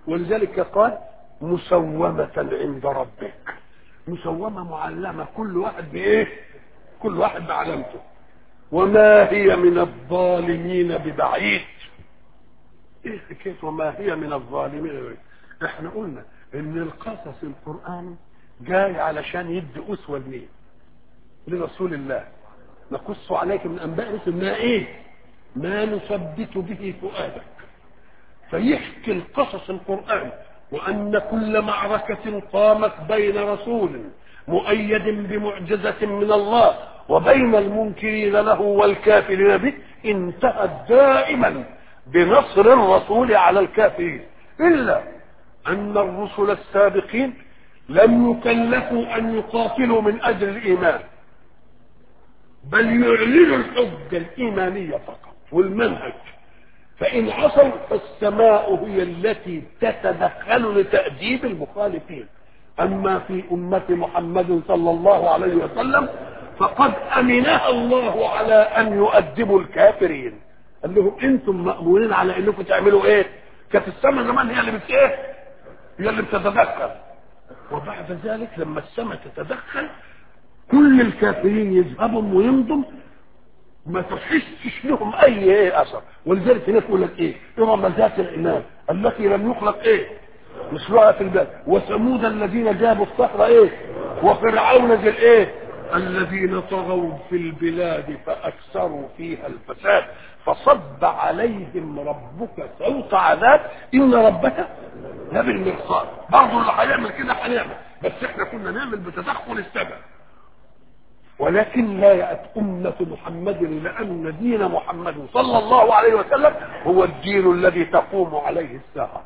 ولذلك قال مسومة عند ربك مسومة معلمة كل واحد بإيه كل واحد بعلامته وما هي من الظالمين ببعيد ايه حكايه وما هي من الظالمين ببعيد احنا قلنا ان القصص القرآني جاي علشان يدي أسوة لمين لرسول الله نقص عليك من أنباء رسل ما إيه ما نثبت به فؤادك فيحكي القصص القرآن وأن كل معركة قامت بين رسول مؤيد بمعجزة من الله وبين المنكرين له والكافرين به انتهت دائما بنصر الرسول على الكافرين إلا أن الرسل السابقين لم يكلفوا أن يقاتلوا من أجل الإيمان بل يعلنوا الحجة الإيمانية فقط والمنهج فإن عصوا فالسماء هي التي تتدخل لتأديب المخالفين أما في أمة محمد صلى الله عليه وسلم فقد أمنها الله على أن يؤدبوا الكافرين قال لهم أنتم مأمونين على أنكم تعملوا إيه كانت السماء زمان هي اللي بت إيه هي اللي بتتدخل وبعد ذلك لما السماء تتدخل كل الكافرين يذهبوا ويمضوا ما تحسش لهم اي ايه اثر ولذلك هناك يقول لك ايه ارم ذات العناد التي لم يخلق ايه مثلها في البلد وثمود الذين جابوا الصخر ايه وفرعون ذي الايه الذين طغوا في البلاد فاكثروا فيها الفساد فصب عليهم ربك صوت عذاب ان ربك لبالمرصاد برضه اللي هيعمل كده هنعمل بس احنا كنا نعمل بتدخل السبب ولكن لا يأت أمة محمد لأن دين محمد صلى الله عليه وسلم هو الدين الذي تقوم عليه الساعة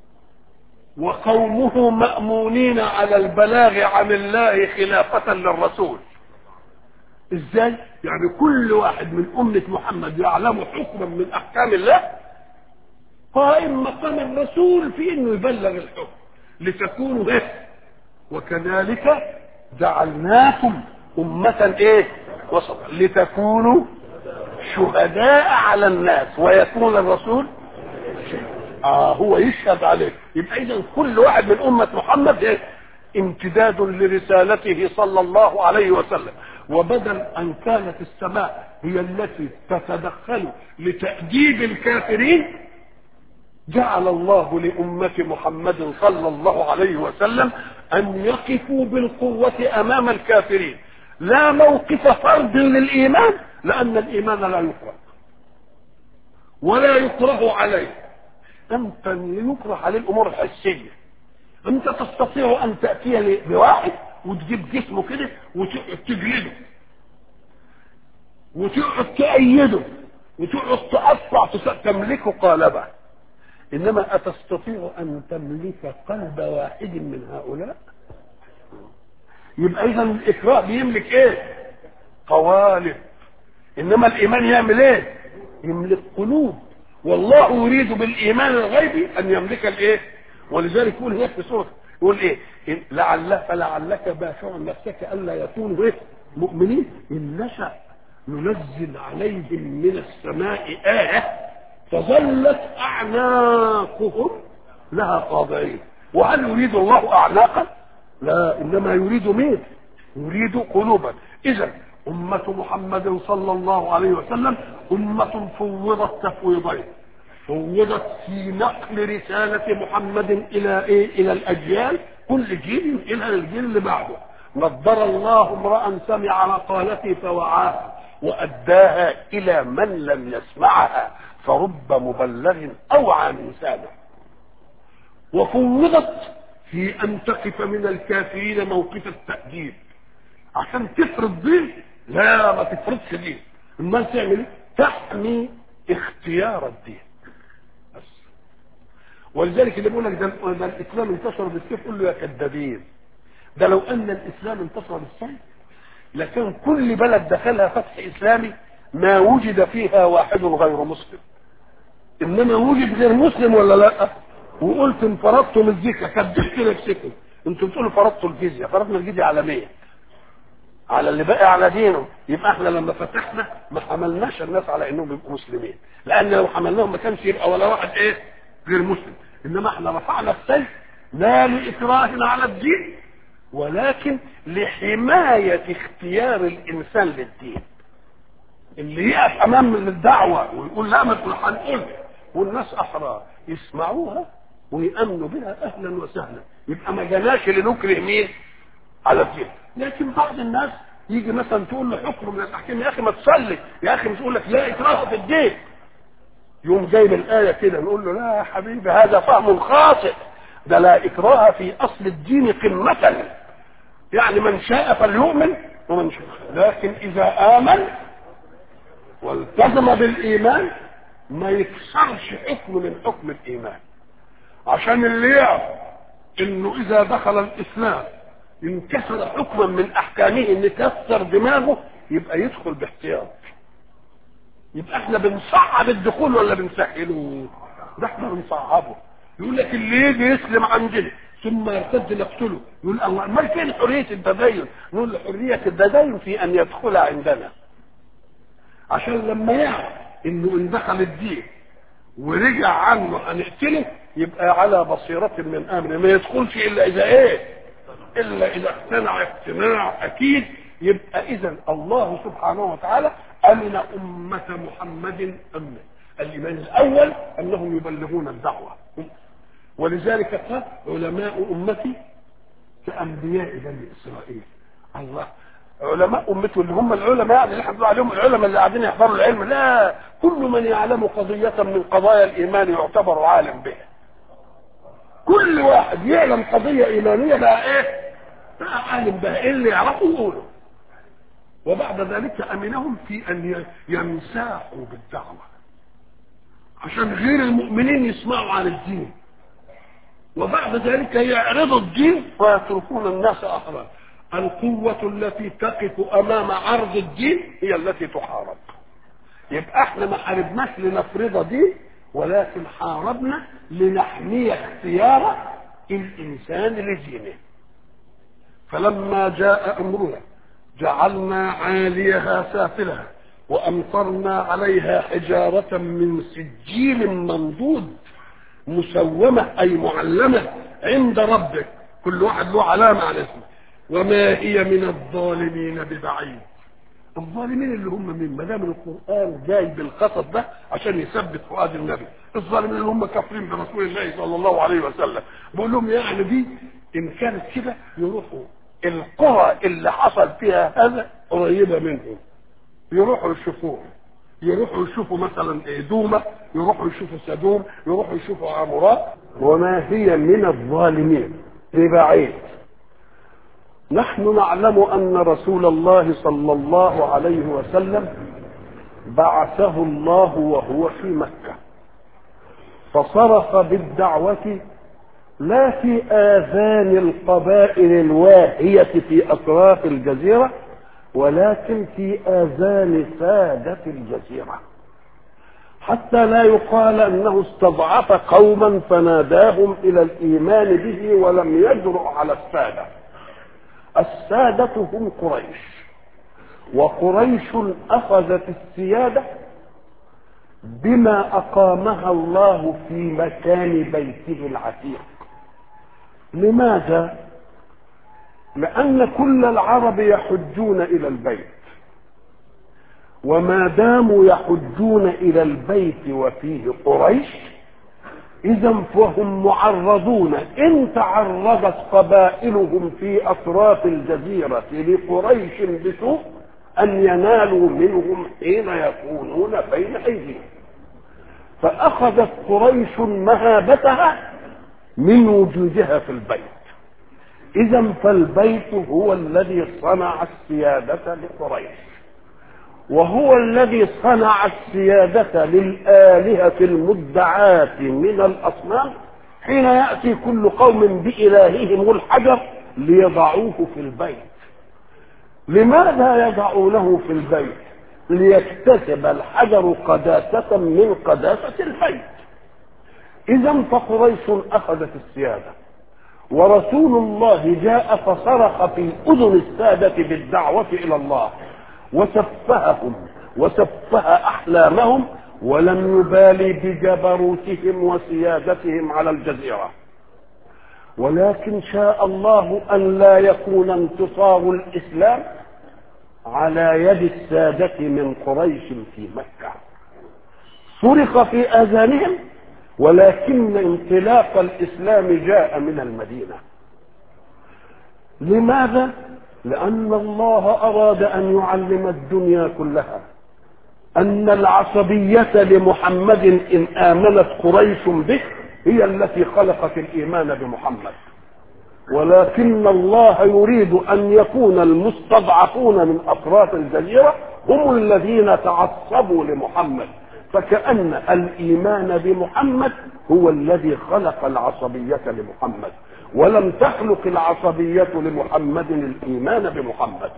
وقومه مأمونين على البلاغ عن الله خلافة للرسول ازاي يعني كل واحد من أمة محمد يعلم حكما من أحكام الله قائم مقام الرسول في انه يبلغ الحكم لتكونوا ايه وكذلك جعلناكم أمة إيه؟ وسطا لتكونوا شهداء على الناس ويكون الرسول آه هو يشهد عليه يبقى إذا كل واحد من أمة محمد إيه؟ امتداد لرسالته صلى الله عليه وسلم وبدل أن كانت السماء هي التي تتدخل لتأديب الكافرين جعل الله لأمة محمد صلى الله عليه وسلم أن يقفوا بالقوة أمام الكافرين لا موقف فرض للإيمان لأن الإيمان لا يكره ولا يكره عليه أنت يكره عليه الأمور الحسية أنت تستطيع أن تأتي بواحد وتجيب جسمه كده وتجلده وتقعد تأيده وتقعد تقطع تملكه قالبه إنما أتستطيع أن تملك قلب واحد من هؤلاء يبقى اذا الاكراه بيملك ايه قوالب انما الايمان يعمل ايه يملك قلوب والله يريد بالايمان الغيبي ان يملك الايه ولذلك يقول هناك في سوره يقول ايه لعل فلعلك باشع نفسك الا يكونوا ايه مؤمنين ان نشا ننزل عليهم من السماء ايه فظلت اعناقهم لها خاضعين وهل يريد الله اعناقا لا انما يريد مين يريد قلوبا اذا أمة محمد صلى الله عليه وسلم أمة فوضت تفويضين فوضت في نقل رسالة محمد إلى إيه؟ إلى الأجيال كل جيل ينقلها للجيل اللي بعده نضر الله امرأ سمع مقالتي فوعاها وأداها إلى من لم يسمعها فرب مبلغ أوعى من سامع وفوضت في ان تقف من الكافرين موقف التأديب عشان تفرض دين لا ما تفرضش دين امال تعمل ايه؟ تحمي اختيار الدين بس ولذلك اللي بيقول لك ده, ده الاسلام انتشر بالسيف قول له يا كذابين ده لو ان الاسلام انتشر بالسيف لكن كل بلد دخلها فتح اسلامي ما وجد فيها واحد غير مسلم انما وجد غير مسلم ولا لا وقلت ان فرضتم الزكاه كدبت نفسكم انتوا بتقولوا فرضتوا الجزيه فرضنا الجزيه على مين على اللي باقي على دينه يبقى احنا لما فتحنا ما حملناش الناس على انهم يبقوا مسلمين لان لو حملناهم ما كانش يبقى ولا واحد ايه غير مسلم انما احنا رفعنا السيف لا لاكراه على الدين ولكن لحمايه اختيار الانسان للدين اللي يقف امام الدعوه ويقول لا ما تقول هنقول والناس احرار يسمعوها ويامنوا بها اهلا وسهلا يبقى ما جناش لنكره مين على الدين لكن بعض الناس يجي مثلا تقول له حكم من الاحكام يا اخي ما تصلي يا اخي مش تقول لك لا اكراه في الدين يوم جايب الايه كده نقول له لا يا حبيبي هذا فهم خاطئ ده لا اكراه في اصل الدين قمه يعني من شاء فليؤمن ومن شاء لكن اذا امن والتزم بالايمان ما يكسرش حكم من حكم الايمان عشان اللي يعرف انه اذا دخل الاسلام انكسر حكما من احكامه ان كسر دماغه يبقى يدخل باحتياط يبقى احنا بنصعب الدخول ولا بنسهله ده احنا بنصعبه يقول لك اللي يجي يسلم عندنا ثم يرتد نقتله يقول الله ما فين حريه التدين نقول له حريه التدين في ان يدخل عندنا عشان لما يعرف انه ان دخل الدين ورجع عنه هنقتله يبقى على بصيرة من امره ما يدخلش الا اذا ايه الا اذا اقتنع اقتناع اكيد يبقى اذا الله سبحانه وتعالى امن امة محمد امن الايمان الاول انهم يبلغون الدعوة ولذلك قال علماء امتي كانبياء بني اسرائيل الله علماء امته اللي هم العلماء يعني اللي احنا بنقول عليهم العلماء اللي قاعدين يحضروا العلم لا كل من يعلم قضية من قضايا الايمان يعتبر عالم بها كل واحد يعلم قضية ايمانية بقى ايه بقى عالم بها ايه اللي يعرفه يقوله وبعد ذلك امنهم في ان يمساحوا بالدعوة عشان غير المؤمنين يسمعوا عن الدين وبعد ذلك يعرضوا الدين ويتركون الناس احرار القوة التي تقف أمام عرض الدين هي التي تحارب يبقى احنا ما حاربناش لنفرض دين ولكن حاربنا لنحمي اختيار الإنسان لدينه فلما جاء أمرنا جعلنا عاليها سافلها وأمطرنا عليها حجارة من سجيل منضود مسومة أي معلمة عند ربك كل واحد له علامة على اسمه وما هي من الظالمين ببعيد الظالمين اللي هم مين ما دام القران جاي بالقصص ده عشان يثبت فؤاد النبي الظالمين اللي هم كافرين برسول الله صلى الله عليه وسلم بقول لهم يعني دي ان كانت كده يروحوا القرى اللي حصل فيها هذا قريبه منهم يروحوا يشوفوه يروحوا يشوفوا مثلا دومة يروحوا يشوفوا سدوم يروحوا يشوفوا عمراء وما هي من الظالمين ببعيد نحن نعلم ان رسول الله صلى الله عليه وسلم بعثه الله وهو في مكه فصرخ بالدعوه لا في اذان القبائل الواهيه في اطراف الجزيره ولكن في اذان ساده الجزيره حتى لا يقال انه استضعف قوما فناداهم الى الايمان به ولم يجرؤ على الساده السادة هم قريش وقريش أخذت السيادة بما أقامها الله في مكان بيته العتيق لماذا؟ لأن كل العرب يحجون إلى البيت وما داموا يحجون إلى البيت وفيه قريش إذا فهم معرضون إن تعرضت قبائلهم في أطراف الجزيرة لقريش بسوء أن ينالوا منهم حين يكونون بين أيديهم فأخذت قريش مهابتها من وجودها في البيت إذا فالبيت هو الذي صنع السيادة لقريش وهو الذي صنع السيادة للآلهة المدعاة من الأصنام حين يأتي كل قوم بإلههم الحجر ليضعوه في البيت لماذا يضعونه في البيت ليكتسب الحجر قداسة من قداسة البيت إذا فقريش أخذت السيادة ورسول الله جاء فصرخ في أذن السادة بالدعوة إلى الله وسفههم وسفه احلامهم ولم يبالي بجبروتهم وسيادتهم على الجزيرة ولكن شاء الله أن لا يكون انتصار الإسلام على يد السادة من قريش في مكة صرخ في آذانهم ولكن انطلاق الإسلام جاء من المدينة لماذا؟ لأن الله أراد أن يعلم الدنيا كلها أن العصبية لمحمد إن آمنت قريش به هي التي خلقت الإيمان بمحمد ولكن الله يريد أن يكون المستضعفون من أطراف الجزيرة هم الذين تعصبوا لمحمد فكأن الإيمان بمحمد هو الذي خلق العصبية لمحمد ولم تخلق العصبية لمحمد الإيمان بمحمد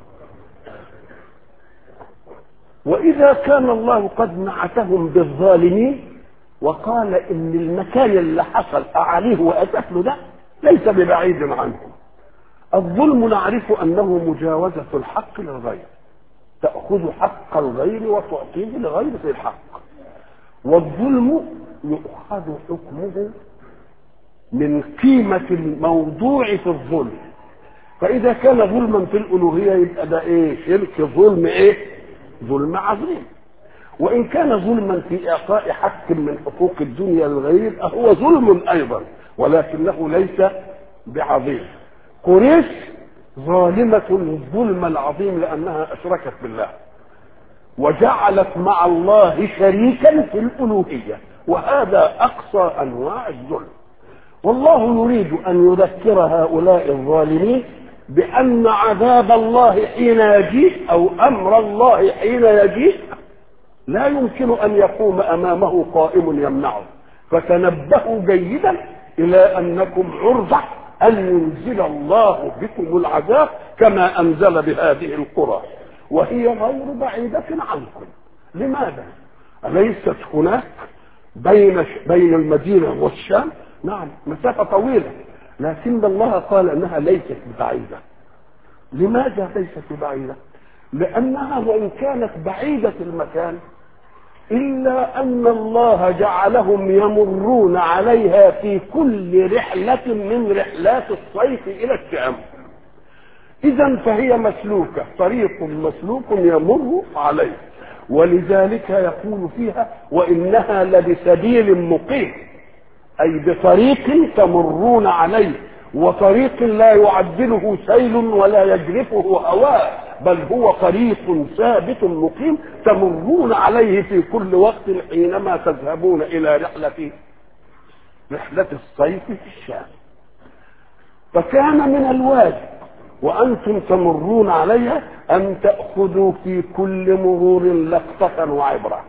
وإذا كان الله قد نعتهم بالظالمين وقال إن المكان اللي حصل أعليه وأتت ده ليس ببعيد عنهم الظلم نعرف أنه مجاوزة الحق للغير تأخذ حق الغير وتعطيه لغير في الحق والظلم يؤخذ حكمه من قيمة الموضوع في الظلم فإذا كان ظلما في الألوهية يبقى ده إيه شرك ظلم إيه ظلم عظيم وإن كان ظلما في إعطاء حق من حقوق الدنيا للغير هو ظلم أيضا ولكنه ليس بعظيم قريش ظالمة الظلم العظيم لأنها أشركت بالله وجعلت مع الله شريكا في الألوهية وهذا أقصى أنواع الظلم والله يريد أن يذكر هؤلاء الظالمين بأن عذاب الله حين يجيء أو أمر الله حين يجيء لا يمكن أن يقوم أمامه قائم يمنعه فتنبهوا جيدا إلى أنكم عرضة أن ينزل الله بكم العذاب كما أنزل بهذه القرى وهي غير بعيدة عنكم لماذا؟ أليست هناك بين بين المدينة والشام نعم مسافة طويلة لكن الله قال انها ليست بعيدة لماذا ليست بعيدة لانها وان كانت بعيدة المكان الا ان الله جعلهم يمرون عليها في كل رحلة من رحلات الصيف الى الشام اذا فهي مسلوكة طريق مسلوك يمر عليه ولذلك يقول فيها وانها لبسبيل مقيم أي بطريق تمرون عليه وطريق لا يعدله سيل ولا يجرفه هواء بل هو طريق ثابت مقيم تمرون عليه في كل وقت حينما تذهبون إلى رحلة رحلة الصيف في الشام فكان من الواجب وأنتم تمرون عليها أن تأخذوا في كل مرور لقطة وعبرة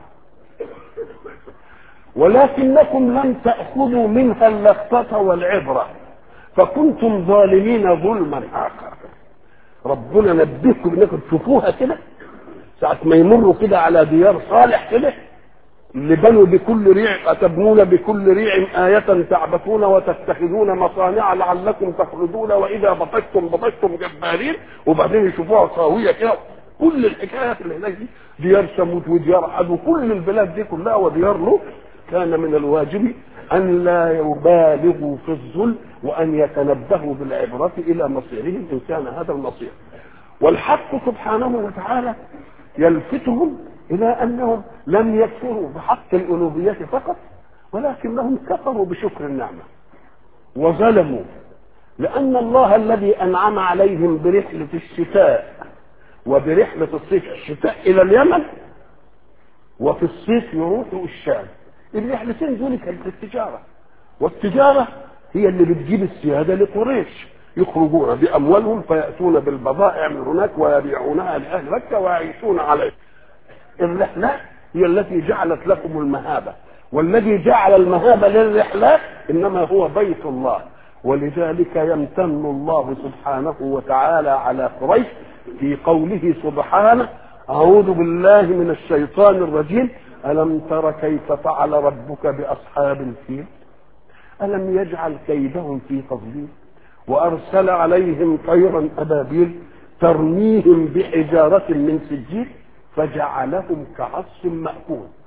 ولكنكم لم تأخذوا منها اللقطة والعبرة فكنتم ظالمين ظلما آخر ربنا نبهكم انكم تشوفوها كده ساعة ما يمروا كده على ديار صالح كده اللي بنوا بكل ريع أتبنون بكل ريع آية تعبثون وتتخذون مصانع لعلكم تخرجون وإذا بطشتم بطشتم جبارين وبعدين يشوفوها خاوية كده كل الحكايات اللي هناك دي ديار ثمود وديار عاد وكل البلاد دي كلها وديار لوط كان من الواجب أن لا يبالغوا في الظلم وأن يتنبهوا بالعبرة إلى مصيرهم إن كان هذا المصير والحق سبحانه وتعالى يلفتهم إلى أنهم لم يكفروا بحق الألوهية فقط ولكنهم كفروا بشكر النعمة وظلموا لأن الله الذي أنعم عليهم برحلة الشتاء وبرحلة الصيف الشتاء إلى اليمن وفي الصيف يروحوا الشام الرحلتين دول كانت التجارة والتجارة هي اللي بتجيب السيادة لقريش يخرجون بأموالهم فيأتون بالبضائع من هناك ويبيعونها لأهل مكة ويعيشون عليه الرحلات هي التي جعلت لكم المهابة والذي جعل المهابة للرحلات إنما هو بيت الله ولذلك يمتن الله سبحانه وتعالى على قريش في قوله سبحانه أعوذ بالله من الشيطان الرجيم ألم تر كيف فعل ربك بأصحاب الفيل ألم يجعل كيدهم في تضليل وأرسل عليهم طيرا أبابيل ترميهم بحجارة من سجيل فجعلهم كعصف مأكول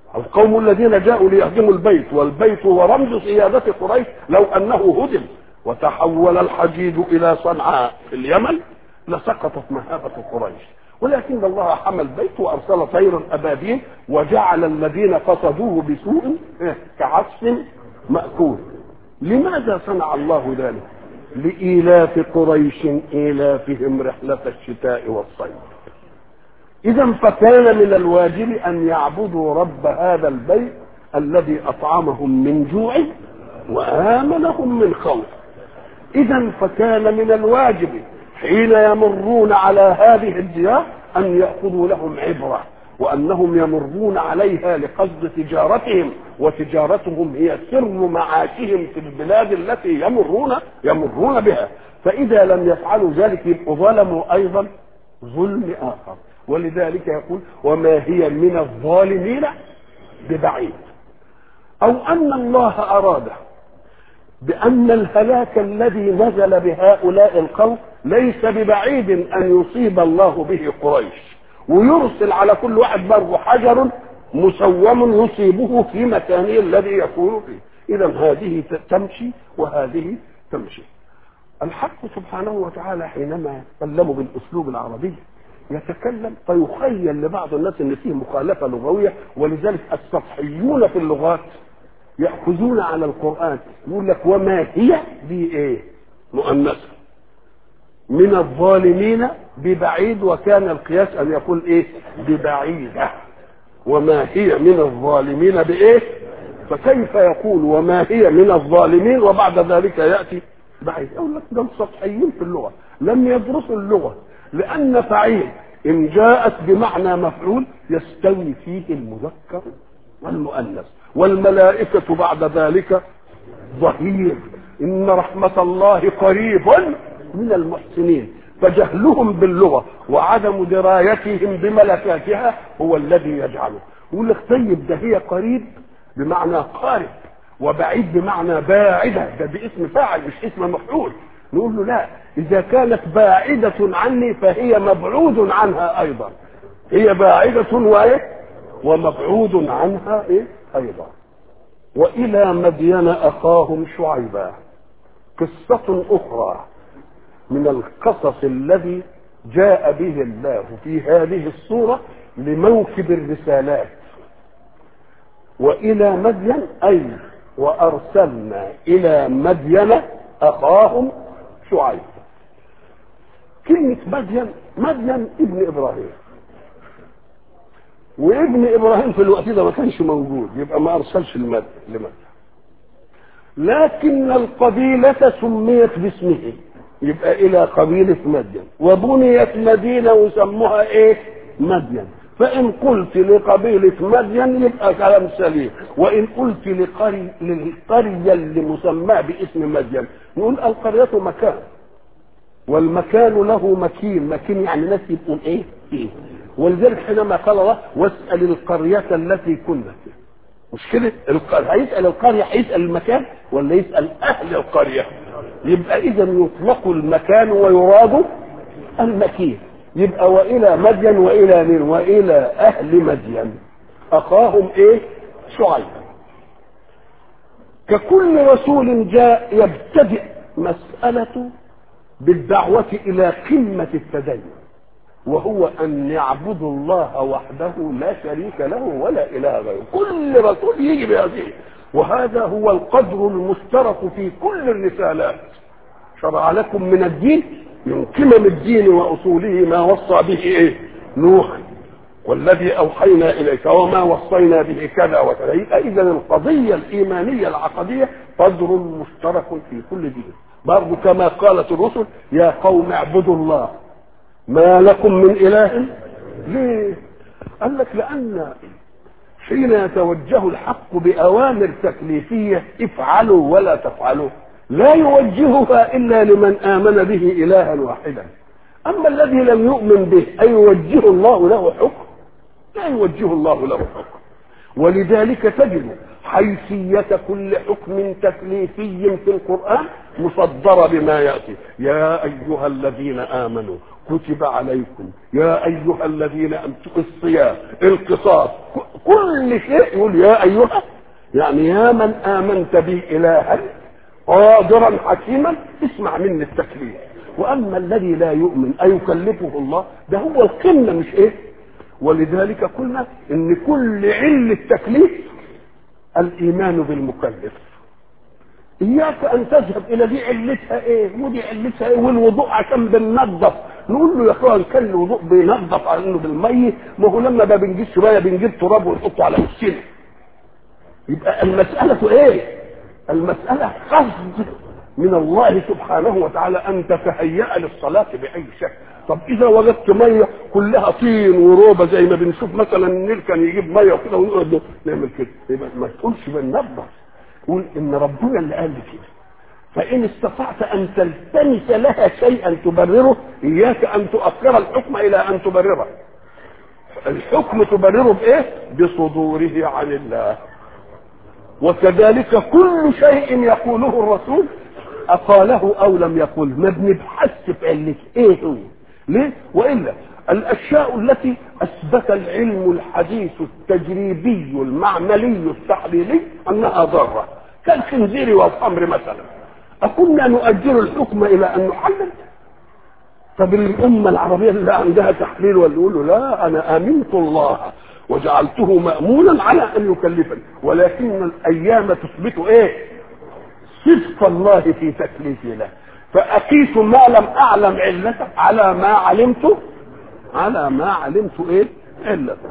القوم الذين جاءوا ليهدموا البيت والبيت هو رمز سيادة قريش لو أنه هدم وتحول الحديد إلى صنعاء في اليمن لسقطت مهابة قريش ولكن الله حمى البيت وأرسل طير أبابيل وجعل الذين قصدوه بسوء كعصف مأكول لماذا صنع الله ذلك لإيلاف قريش إيلافهم رحلة الشتاء والصيف إذا فكان من الواجب أن يعبدوا رب هذا البيت الذي أطعمهم من جوع وآمنهم من خوف إذا فكان من الواجب حين يمرون على هذه الديار أن يأخذوا لهم عبرة وأنهم يمرون عليها لقصد تجارتهم وتجارتهم هي سر معاشهم في البلاد التي يمرون يمرون بها فإذا لم يفعلوا ذلك يبقوا ظلموا أيضا ظلم آخر ولذلك يقول وما هي من الظالمين ببعيد أو أن الله أراد بأن الهلاك الذي نزل بهؤلاء القوم ليس ببعيد أن يصيب الله به قريش ويرسل على كل واحد بره حجر مسوم يصيبه في مكانه الذي يكون فيه إذا هذه تمشي وهذه تمشي الحق سبحانه وتعالى حينما يتكلم بالأسلوب العربي يتكلم فيخيل لبعض الناس ان فيه مخالفه لغويه ولذلك السطحيون في اللغات ياخذون على القران يقول لك وما هي دي ايه مؤنثه من الظالمين ببعيد وكان القياس ان يقول ايه ببعيده وما هي من الظالمين بايه فكيف يقول وما هي من الظالمين وبعد ذلك ياتي بعيد يقول لك ده سطحيين في اللغه لم يدرسوا اللغه لأن فعيل إن جاءت بمعنى مفعول يستوي فيه المذكر والمؤنث والملائكة بعد ذلك ظهير إن رحمة الله قريب من المحسنين فجهلهم باللغة وعدم درايتهم بملكاتها هو الذي يجعله يقول لك طيب ده هي قريب بمعنى قارب وبعيد بمعنى باعدة ده باسم فاعل مش اسم مفعول نقول له لا إذا كانت باعدة عني فهي مبعود عنها أيضا هي باعدة وإيه ومبعود عنها إيه أيضا وإلى مدين أخاهم شعيبا قصة أخرى من القصص الذي جاء به الله في هذه الصورة لموكب الرسالات وإلى مدين أي وأرسلنا إلى مدين أخاهم شعيب كلمة مدين مدين ابن إبراهيم وابن إبراهيم في الوقت ده ما كانش موجود يبقى ما أرسلش المد لمدين لكن القبيلة سميت باسمه يبقى إلى قبيلة مدين وبنيت مدينة وسموها إيه مدين فإن قلت لقبيلة مدين يبقى كلام سليم وإن قلت لقري للقرية اللي مسماه باسم مدين نقول القرية مكان والمكان له مكين مكين يعني ناس يبقوا ايه فيه ولذلك حينما قال الله واسأل القرية التي كنا فيها مش كده هيسأل القرية هيسأل المكان ولا يسأل أهل القرية يبقى إذا يطلق المكان ويراد المكين يبقى والى مدين والى مين والى اهل مدين اخاهم ايه شعيب ككل رسول جاء يبتدئ مسألة بالدعوة إلى قمة التدين وهو أن يعبدوا الله وحده لا شريك له ولا إله غيره كل رسول يجي بهذه وهذا هو القدر المشترك في كل الرسالات شرع لكم من الدين من قمم الدين واصوله ما وصى به ايه نوح والذي اوحينا اليك وما وصينا به كذا وكذا يبقى اذا القضيه الايمانيه العقديه قدر مشترك في كل دين برضه كما قالت الرسل يا قوم اعبدوا الله ما لكم من اله ليه قال لك لان حين يتوجه الحق باوامر تكليفيه افعلوا ولا تفعلوا لا يوجهها الا لمن امن به الها واحدا اما الذي لم يؤمن به اي يوجه الله له حكم لا يوجه الله له حكم ولذلك تجد حيثيه كل حكم تكليفي في القران مصدرة بما يأتي يا أيها الذين آمنوا كتب عليكم يا أيها الذين أمتوا الصيام القصاص كل شيء يقول يا أيها يعني يا من آمنت بي إلها قادرا حكيما اسمع مني التكليف واما الذي لا يؤمن ايكلفه الله ده هو القمه مش ايه ولذلك قلنا ان كل عل التكليف الايمان بالمكلف اياك ان تذهب الى دي علتها ايه ودي علتها ايه والوضوء عشان بننظف نقول له يا اخوان كان الوضوء بينظف على انه بالميه ما هو لما ما بنجيب شويه بنجيب تراب ونحطه على وشنا يبقى المساله ايه المساله قصد من الله سبحانه وتعالى ان تتهيأ للصلاة بأي شكل طب إذا وجدت مية كلها طين وروبة زي ما بنشوف مثلا النيل كان يجيب مية وكده ونقعد نعمل كده يبقى ما تقولش بننظف قول إن ربنا اللي قال لي كده فإن استطعت أن تلتمس لها شيئا تبرره إياك أن تؤخر الحكم إلى أن تبرره الحكم تبرره بإيه؟ بصدوره عن الله وكذلك كل شيء يقوله الرسول أقاله أو لم يقل ما بنبحث في علة إيه هو ليه وإلا الأشياء التي أثبت العلم الحديث التجريبي المعملي التحليلي أنها ضارة كالخنزير والخمر مثلا أكنا نؤجل الحكم إلى أن نحلل طب الأمة العربية اللي عندها تحليل ولا يقولوا لا أنا آمنت الله وجعلته مأمونا على أن يكلفني ولكن الأيام تثبت إيه صدق الله في تكليفي له فأقيس ما لم أعلم علته على ما علمت على ما علمت إيه علته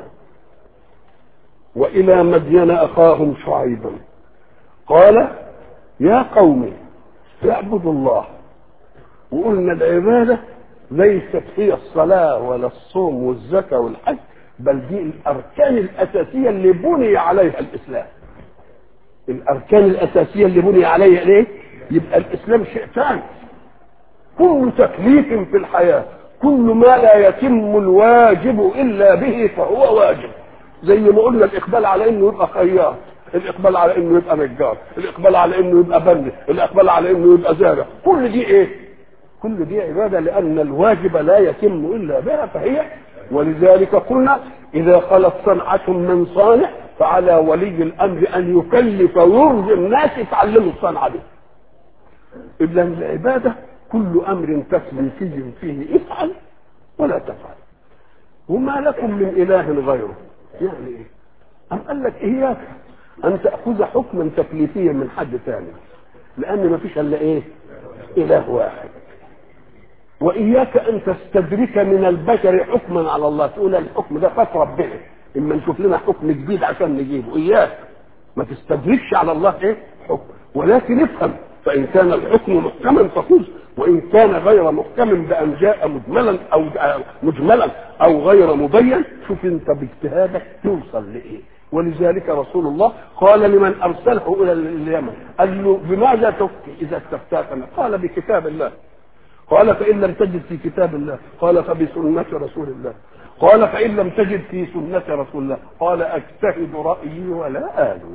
وإلى مدين أخاهم شعيبا قال يا قوم اعبدوا الله وقلنا العبادة ليست هي الصلاة ولا الصوم والزكاة والحج بل دي الأركان الأساسية اللي بني عليها الإسلام الاركان الاساسيه اللي بني عليها ايه يبقى الاسلام شيء ثاني كل تكليف في الحياه كل ما لا يتم الواجب الا به فهو واجب زي ما قلنا الاقبال على انه يبقى خياط الاقبال على انه يبقى نجار الاقبال على انه يبقى بند الاقبال على انه يبقى زارع كل دي ايه كل دي عباده لان الواجب لا يتم الا بها فهي ولذلك قلنا اذا خلت صنعه من صانع فعلى ولي الامر ان يكلف ويرضي الناس يتعلموا الصنعه دي اذا العباده كل امر تكليفي فيه افعل ولا تفعل وما لكم من اله غيره يعني ايه ام قال لك اياك ان تاخذ حكما تكليفيا من حد ثاني لان ما فيش الا ايه اله واحد واياك ان تستدرك من البشر حكما على الله تقول الحكم ده فات ربنا اما نشوف لنا حكم جديد عشان نجيبه اياك ما تستدركش على الله ايه حكم ولكن افهم فان كان الحكم محكما فخذ وان كان غير محكم بان جاء مجملا او مجملا او غير مبين شوف انت باجتهادك توصل لايه ولذلك رسول الله قال لمن ارسله الى اليمن قال له بماذا تفتي اذا استفتاك قال بكتاب الله قال فان لم تجد في كتاب الله قال فبسنه رسول الله قال فإن لم تجد في سنة رسول الله قال أجتهد رأيي ولا آل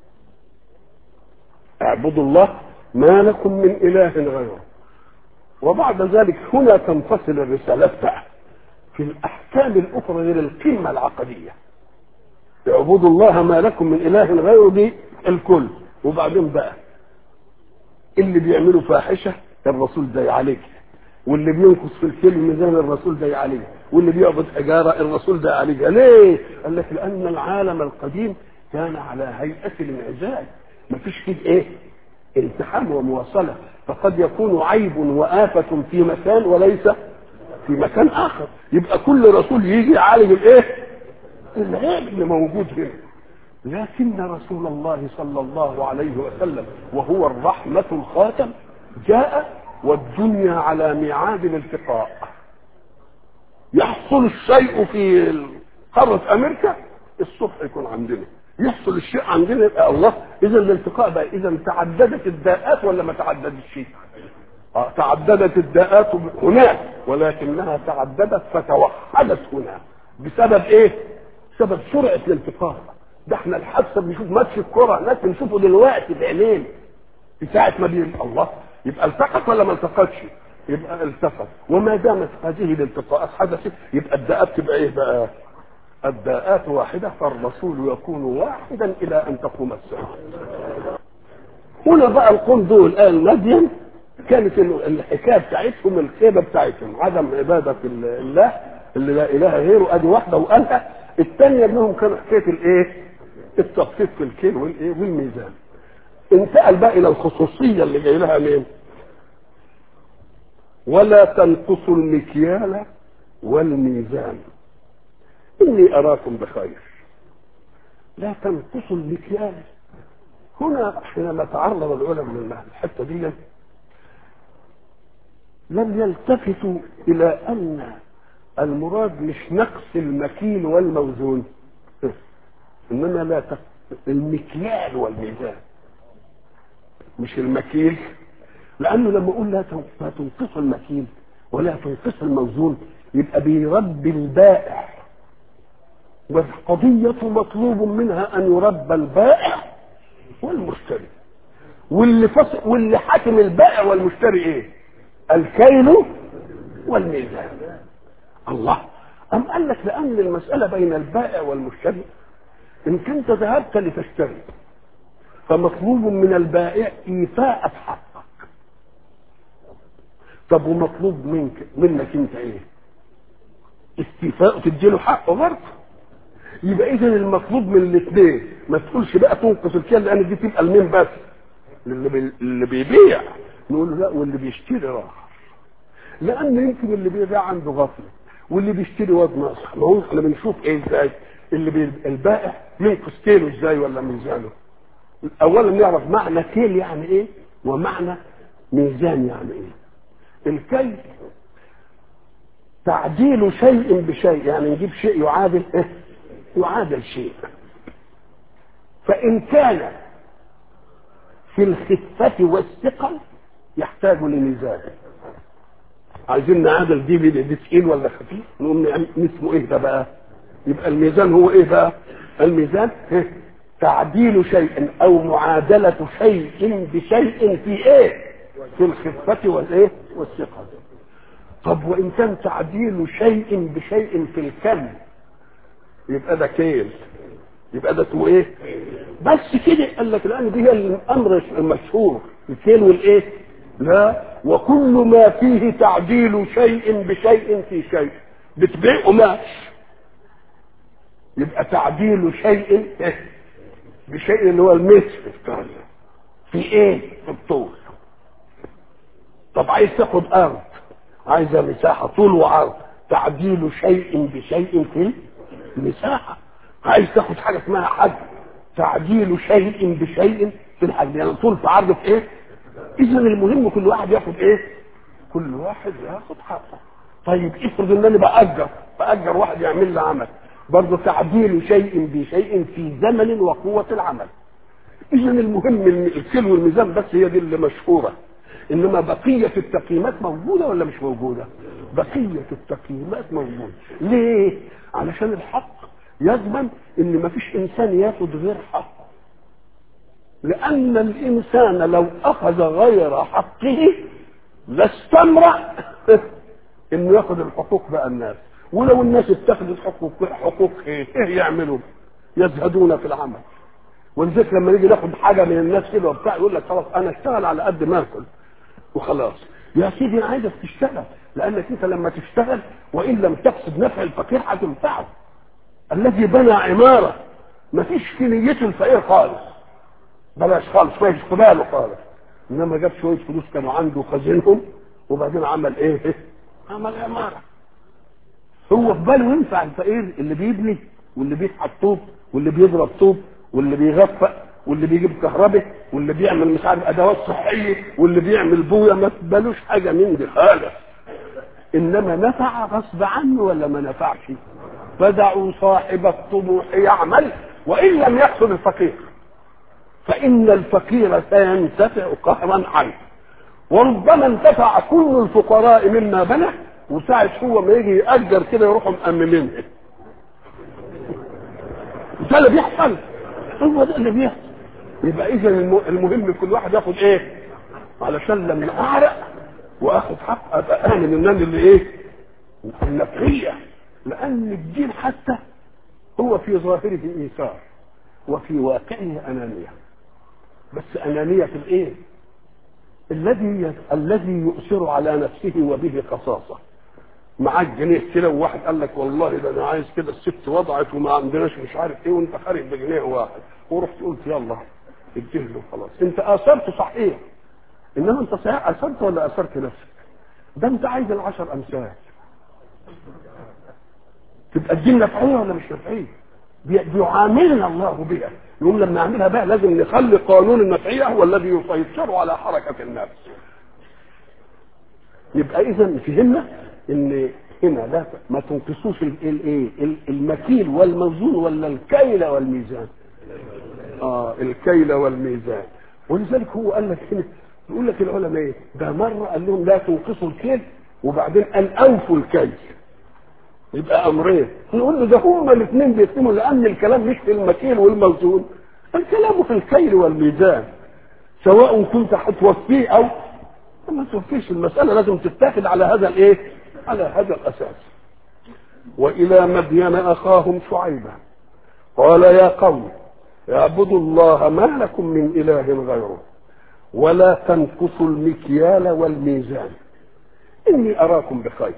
اعبدوا الله ما لكم من إله غيره وبعد ذلك هنا تنفصل الرسالات بقى في الأحكام الأخرى غير القمة العقدية اعبدوا الله ما لكم من إله غيره دي الكل وبعدين بقى اللي بيعملوا فاحشة الرسول ده عليك واللي بينقص في الكلم ميزان الرسول ده عليه واللي بيعبد حجاره الرسول ده عليه ليه؟ قال لك لان العالم القديم كان على هيئه الانعزال ما فيش فيه ايه؟ التحام ومواصله فقد يكون عيب وآفة في مكان وليس في مكان آخر يبقى كل رسول يجي يعالج الايه؟ العيب اللي موجود هنا لكن رسول الله صلى الله عليه وسلم وهو الرحمة الخاتم جاء والدنيا على ميعاد الالتقاء يحصل الشيء في قارة أمريكا الصبح يكون عندنا يحصل الشيء عندنا يبقى الله إذا الالتقاء بقى إذا تعددت الداءات ولا ما تعددتش؟ آه تعددت الداءات هناك ولكنها تعددت فتوحدت هنا بسبب إيه؟ بسبب سرعة الالتقاء ده احنا الحادثة بنشوف ماتش الكرة ناس بنشوفه دلوقتي بعينين في ساعة ما بين الله يبقى التقط ولا ما التقطش يبقى التقط وما دامت هذه الالتقاءات حدثت يبقى الداءات تبقى ايه بقى الداءات واحده فالرسول يكون واحدا الى ان تقوم الساعه هنا بقى القوم دول قال مدين كانت الحكايه بتاعتهم الخيبه بتاعتهم عدم عباده الله اللي لا اله غيره ادي واحده وقالها الثانيه منهم كان حكايه الايه؟ التخفيف في الكيل والايه؟ والميزان. انتقل بقى الى الخصوصيه اللي جاي لها مين؟ ولا تنقصوا المكيال والميزان اني اراكم بخير. لا تنقصوا المكيال هنا حينما تعرض العلماء من الحته دي لم يلتفتوا الى ان المراد مش نقص المكيل والموزون انما لا تق... المكيال والميزان مش المكيل لانه لما اقول لا لا تنقص المكيل ولا تنقص الموزون يبقى بيربي البائع والقضية مطلوب منها أن يربى البائع والمشتري واللي فصل واللي حاكم البائع والمشتري ايه؟ الكيل والميزان الله أم قال لك لأن المسألة بين البائع والمشتري إن كنت ذهبت لتشتري فمطلوب من البائع إيفاء حقك طب ومطلوب منك منك أنت إيه؟ استيفاء تديله حقه برضه يبقى إذا المطلوب من الاثنين ما تقولش بقى تنقص الكيل لأن دي تبقى المين بس اللي, بي... اللي بيبيع نقول له لا واللي بيشتري راح لأن يمكن اللي بيبيع عنده غفلة واللي بيشتري وزن ناقص ما هو احنا بنشوف ايه ازاي اللي بي... البائع ينقص كيلو ازاي ولا ميزانه اولا نعرف معنى كيل يعني ايه ومعنى ميزان يعني ايه الكيل تعديل شيء بشيء يعني نجيب شيء يعادل ايه يعادل شيء فان كان في الخفة والثقل يحتاج لميزان عايزين نعادل دي دي تقيل ولا خفيف نقوم اسمه ايه ده بقى يبقى الميزان هو ايه بقى الميزان إيه؟ تعديل شيء او معادلة شيء بشيء في ايه في الخفة والايه والثقل طب وان كان تعديل شيء بشيء في الكم يبقى ده كيل يبقى ده اسمه ايه بس كده قال لك الان دي هي الامر المشهور الكيل والايه لا وكل ما فيه تعديل شيء بشيء في شيء بتبيع قماش يبقى تعديل شيء بشيء اللي هو المتر في ايه في الطول طب عايز تاخد ارض عايزه مساحه طول وعرض تعديل شيء بشيء في المساحه عايز تاخد حاجه اسمها حجم تعديل شيء بشيء في الحجم يعني طول في عرض في ايه اذا المهم كل واحد ياخد ايه كل واحد ياخد حقه طيب افرض ان انا باجر باجر واحد يعمل لي عمل برضه تعديل شيء بشيء في زمن وقوه العمل اذا المهم الكيل والميزان بس هي دي اللي مشهوره انما بقيه التقييمات موجوده ولا مش موجوده بقيه التقييمات موجوده ليه علشان الحق يضمن ان مفيش انسان ياخد غير حقه لان الانسان لو اخذ غير حقه لاستمرأ انه ياخذ الحقوق بقى الناس ولو الناس اتخذت حقوق حقوق ايه ايه يعملوا يزهدون في العمل ولذلك لما نيجي ناخد حاجه من الناس كده وبتاع يقول لك خلاص انا اشتغل على قد ما اكل وخلاص يا سيدي انا عايزك تشتغل لانك انت لما تشتغل وان لم تقصد نفع الفقير هتنفعه الذي بنى عماره ما فيش في نيته الفقير خالص بلاش خالص ما في باله خالص انما جاب شويه فلوس كانوا عنده خزينهم وبعدين عمل ايه؟ عمل عماره هو في باله ينفع الفقير اللي بيبني واللي بيسحب طوب واللي بيضرب طوب واللي بيغفق واللي بيجيب كهرباء واللي بيعمل مش عارف ادوات صحيه واللي بيعمل بويه ما بالوش حاجه من دي خالص انما نفع غصب عنه ولا ما نفعش فدعوا صاحب الطموح يعمل وان لم يحصل الفقير فان الفقير سينتفع قهرا عنه وربما انتفع كل الفقراء مما بنى وساعة هو ما يجي يأجر كده يروحوا مأمنين ده اللي بيحصل هو ده اللي بيحصل يبقى اذا المهم كل واحد ياخد ايه علشان لما اعرق واخد حق ابقى امن ان انا اللي ايه النفعيه لان الدين حتى هو في ظاهره ايثار وفي واقعه انانيه بس انانيه في الايه الذي الذي يؤثر على نفسه وبه قصاصه معاك جنيه كده وواحد قال لك والله ده انا عايز كده الست وضعت وما عندناش مش عارف ايه وانت خارج بجنيه واحد ورحت قلت يلا اديه له خلاص انت اثرت صحيح انما انت صحيح اثرت ولا اثرت نفسك ده انت عايز العشر امثال تبقى الدين نفعيه ولا مش نفعيه بي- بيعاملنا الله بها يقوم لما نعملها بقى لازم نخلي قانون النفعيه هو الذي يسيطر على حركه النفس يبقى اذا فهمنا ان هنا لا ما تنقصوش الايه المكيل والموزون ولا الكيل والميزان اه الكيل والميزان ولذلك هو قال لك هنا يقول لك العلماء ايه ده مره قال لهم لا تنقصوا الكيل وبعدين قال اوفوا الكيل يبقى امرين نقول له ده هما الاثنين بيقسموا لان الكلام مش في المكيل والموزون الكلام في الكيل والميزان سواء كنت هتوفيه او ما توفيش المساله لازم تتاخد على هذا الايه على هذا الاساس والى مدين اخاهم شعيبا قال يا قوم اعبدوا الله ما لكم من اله غيره ولا تنقصوا المكيال والميزان اني اراكم بخير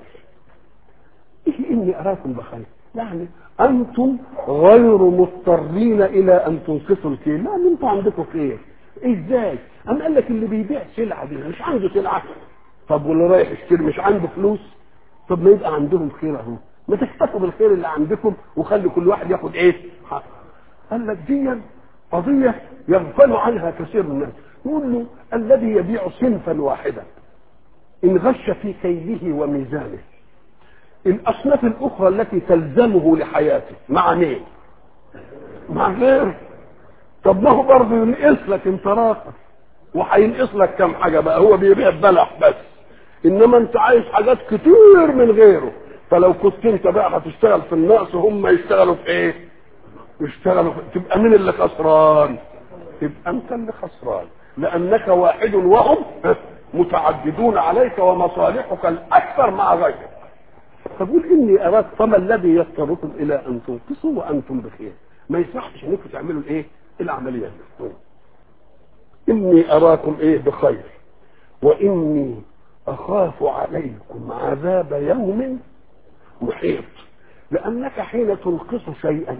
ايه اني اراكم بخير يعني انتم غير مضطرين الى ان تنقصوا الكيل لان انتم عندكم خير ازاي ام قال لك اللي بيبيع سلعه دي مش عنده سلعه طب واللي رايح يشتري مش عنده فلوس طب ما يبقى عندهم خير اهو ما تكتفوا بالخير اللي عندكم وخلي كل واحد ياخد ايه حق قال لك دي قضيه يغفل عنها كثير من الناس يقول له الذي يبيع صنفا واحدا ان غش في كيله وميزانه الاصناف الاخرى التي تلزمه لحياته مع مين مع غيره طب ما هو برضه ينقص لك انت راقب وهينقص لك كم حاجه بقى هو بيبيع بلح بس انما انت عايز حاجات كتير من غيره فلو كنت انت بقى هتشتغل في النقص هم يشتغلوا في ايه يشتغلوا في... تبقى مين اللي خسران تبقى انت اللي خسران لانك واحد وهم متعددون عليك ومصالحك الاكثر مع غيرك فقول اني اراك فما الذي يضطركم الى ان تنقصوا وانتم بخير ما يصحش انكم تعملوا الايه العمليه دي اني اراكم ايه بخير واني اخاف عليكم عذاب يوم محيط لانك حين تنقص شيئا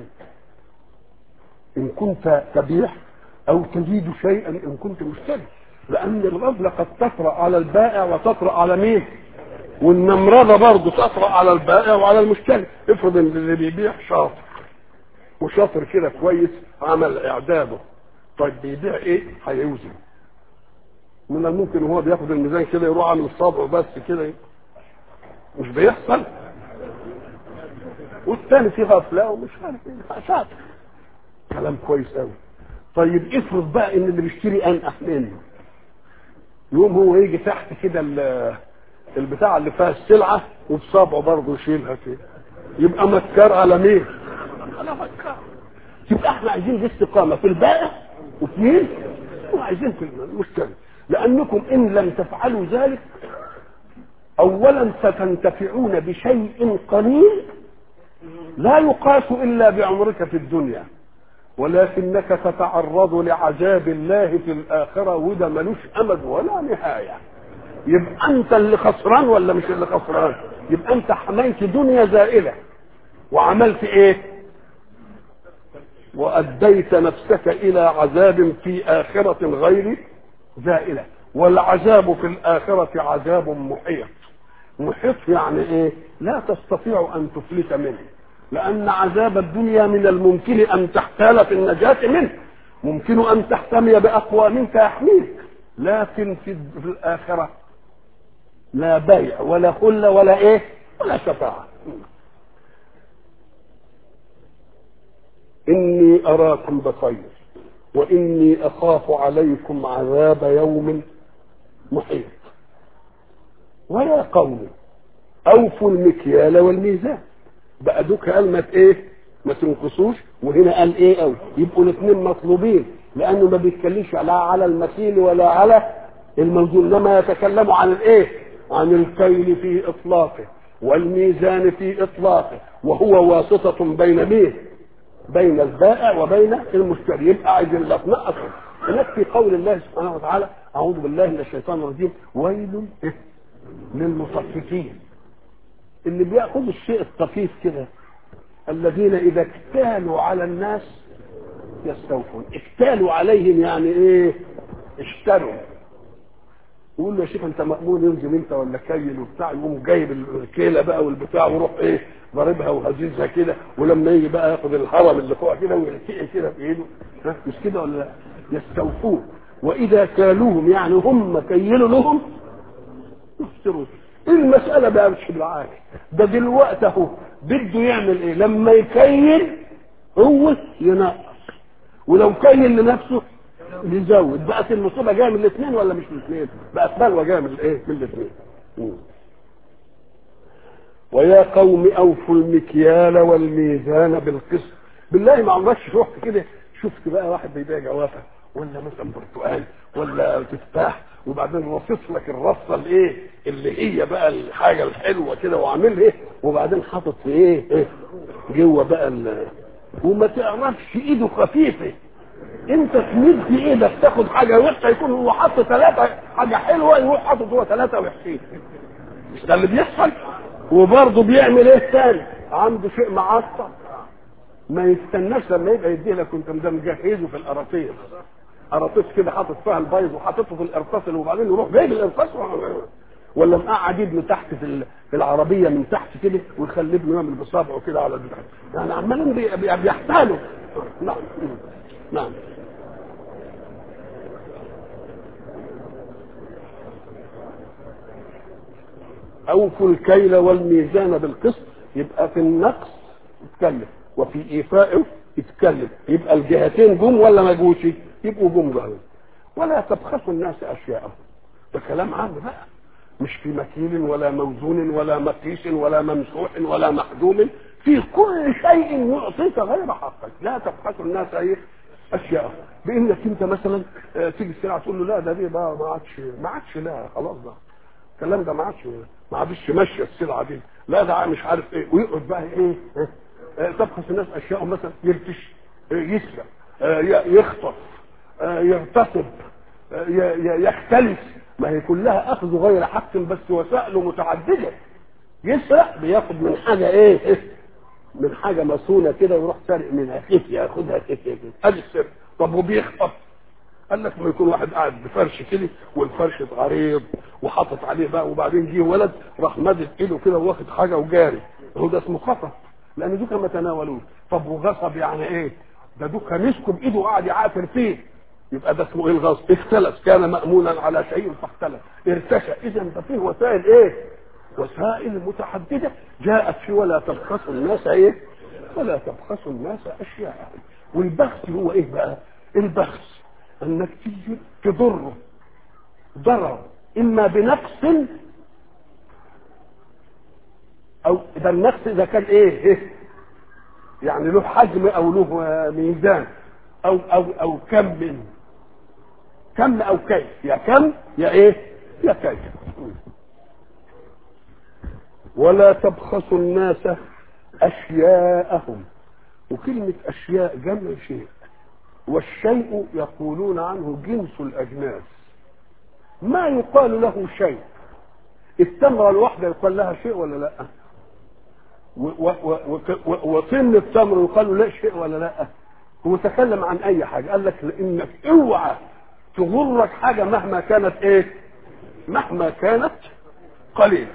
ان كنت تبيع او تزيد شيئا ان كنت مشتري لان الغفله قد تطرا على البائع وتطرا على مين والنمرضه برضه تطرا على البائع وعلى المشتري افرض ان اللي بيبيع شاطر وشاطر كده كويس عمل اعداده طيب بيبيع ايه هيوزن من الممكن وهو بياخد الميزان كده يروح عامل الصابع بس كده مش بيحصل والثاني في غفله ومش عارف ايه شاطر كلام كويس قوي طيب افرض بقى ان اللي بيشتري انقح منه يقوم هو يجي تحت كده البتاع اللي فيها السلعه وبصابعه برضه يشيلها كده يبقى مكار على مين؟ على مكار يبقى احنا عايزين الاستقامه في البائع وفي مين؟ وعايزين في المشتري لانكم ان لم تفعلوا ذلك اولا ستنتفعون بشيء قليل لا يقاس الا بعمرك في الدنيا ولكنك تتعرض لعذاب الله في الاخره وده ملوش امد ولا نهايه يبقى انت اللي خسران ولا مش اللي خسران يبقى انت حملت دنيا زائله وعملت ايه واديت نفسك الى عذاب في اخره غير زائله والعذاب في الاخره عذاب محيط محيط يعني ايه لا تستطيع ان تفلت منه لان عذاب الدنيا من الممكن ان تحتال في النجاه منه ممكن ان تحتمي باقوى منك يحميك لكن في الاخره لا بيع ولا خله ولا ايه ولا شفاعه اني اراكم بخير واني اخاف عليكم عذاب يوم محيط ويا قوم اوفوا المكيال والميزان بقى دوك قال ما ايه ما تنقصوش وهنا قال ايه او يبقوا الاثنين مطلوبين لانه ما بيتكلمش لا على المكيل ولا على الموزون لما يتكلم عن الايه عن الكيل في اطلاقه والميزان في اطلاقه وهو واسطة بين مين بين البائع وبين المشتري يبقى عايز لا تنقص هناك في قول الله سبحانه وتعالى اعوذ بالله من الشيطان الرجيم ويل للمطففين اللي بياخذوا الشيء الطفيف كده الذين اذا اكتالوا على الناس يستوفون اكتالوا عليهم يعني ايه اشتروا يقول له يا شيخ انت مأمون ينزل انت ولا كيل وبتاع يقوم جايب الكيله بقى والبتاع ويروح ايه ضاربها وهزيزها كده ولما يجي بقى ياخد الهرم اللي فوق كده ويلتقي كده بايده ها مش كده ولا لا؟ يستوفون واذا كالوهم يعني هم كيلوا لهم يخسروا المسألة بقى مش بالعكس ده دلوقتي اهو بده يعمل ايه لما يكيل هو ينقص ولو كيل لنفسه يزود بقت المصيبه جايه من الاثنين ولا مش من الاثنين؟ بقت بلوى جايه من الايه؟ من الاثنين. ويا قوم اوفوا المكيال والميزان بالقسط. بالله ما عمرك شفت كده شفت بقى واحد بيبيع جوافه ولا مثلا برتقال ولا تفاح وبعدين رصص لك الرصه الايه اللي هي بقى الحاجه الحلوه كده وعامل ايه وبعدين حاطط في ايه, إيه؟ جوه بقى وما تعرفش ايده خفيفه انت تمد ايدك تاخد حاجه وحشه يكون هو حاطط ثلاثه حاجه حلوه يروح حاطط هو ثلاثه وحشين مش ده اللي بيحصل وبرضه بيعمل ايه تاني عنده شيء معصب ما يستناش لما يبقى يديه لك كنت مجهزه في القراطيس قراطيس كده حاطط فيها البيض وحاططه في القرطاس وبعدين يروح جايب القرطاس ولا مقعد ابنه تحت في في العربيه من تحت كده ويخلي ابنه يعمل بصابعه كده على البتاع يعني عمالين بيحتالوا نعم نعم أوفوا الكيل والميزان بالقسط يبقى في النقص يتكلم وفي إيفائه يتكلم يبقى الجهتين جم ولا ما جوش يبقوا جم جهل ولا تبخسوا الناس أشياءهم ده كلام عام بقى مش في مكيل ولا موزون ولا مقيس ولا ممسوح ولا محجوم في كل شيء يعطيك غير حقك لا تبخسوا الناس ايه اشياء بانك انت مثلا تيجي السلعه تقول له لا ده دي بقى ما عادش ما عادش لا خلاص ده الكلام ده ما عادش ما عادش ماشيه السلعه دي لا ده مش عارف ايه ويقعد بقى ايه تبخس الناس اشياءهم مثلا يرتش يسرق يخطف يغتصب يختلس ما هي كلها اخذ غير حق بس وسائله متعدده يسرق بياخد من حاجه ايه من حاجه مصونه كده ويروح سارق منها كيف ياخدها كيف كده ادي السر طب وبيخطف قال لك ما يكون واحد قاعد بفرش كده والفرش عريض وحاطط عليه بقى وبعدين جه ولد راح مادد ايده كده واخد حاجه وجاري هو ده اسمه خطف لان دوكا ما تناولوش طب وغصب يعني ايه ده دوكا مسكه بايده وقعد يعافر فيه يبقى ده اسمه ايه الغصب اختلف كان مامونا على شيء فاختلف ارتشى اذا ده فيه وسائل ايه وسائل متعدده جاءت في ولا تبخسوا الناس ايه ولا تبخسوا الناس اشياءهم والبخس هو ايه بقى البخس انك تيجي تضره ضرر اما بنقص او ده النقص اذا كان ايه, إيه؟ يعني له حجم او له ميزان او او او كم من كم او كيف يا كم يا ايه يا كيف ولا تبخسوا الناس اشياءهم وكلمة اشياء جمع شيء والشيء يقولون عنه جنس الاجناس ما يقال له شيء التمرة الواحدة يقال لها شيء ولا لا وطن التمر يقال له لا شيء ولا لا هو تكلم عن اي حاجة قال لك لانك اوعى تغرك حاجة مهما كانت ايه مهما كانت قليلة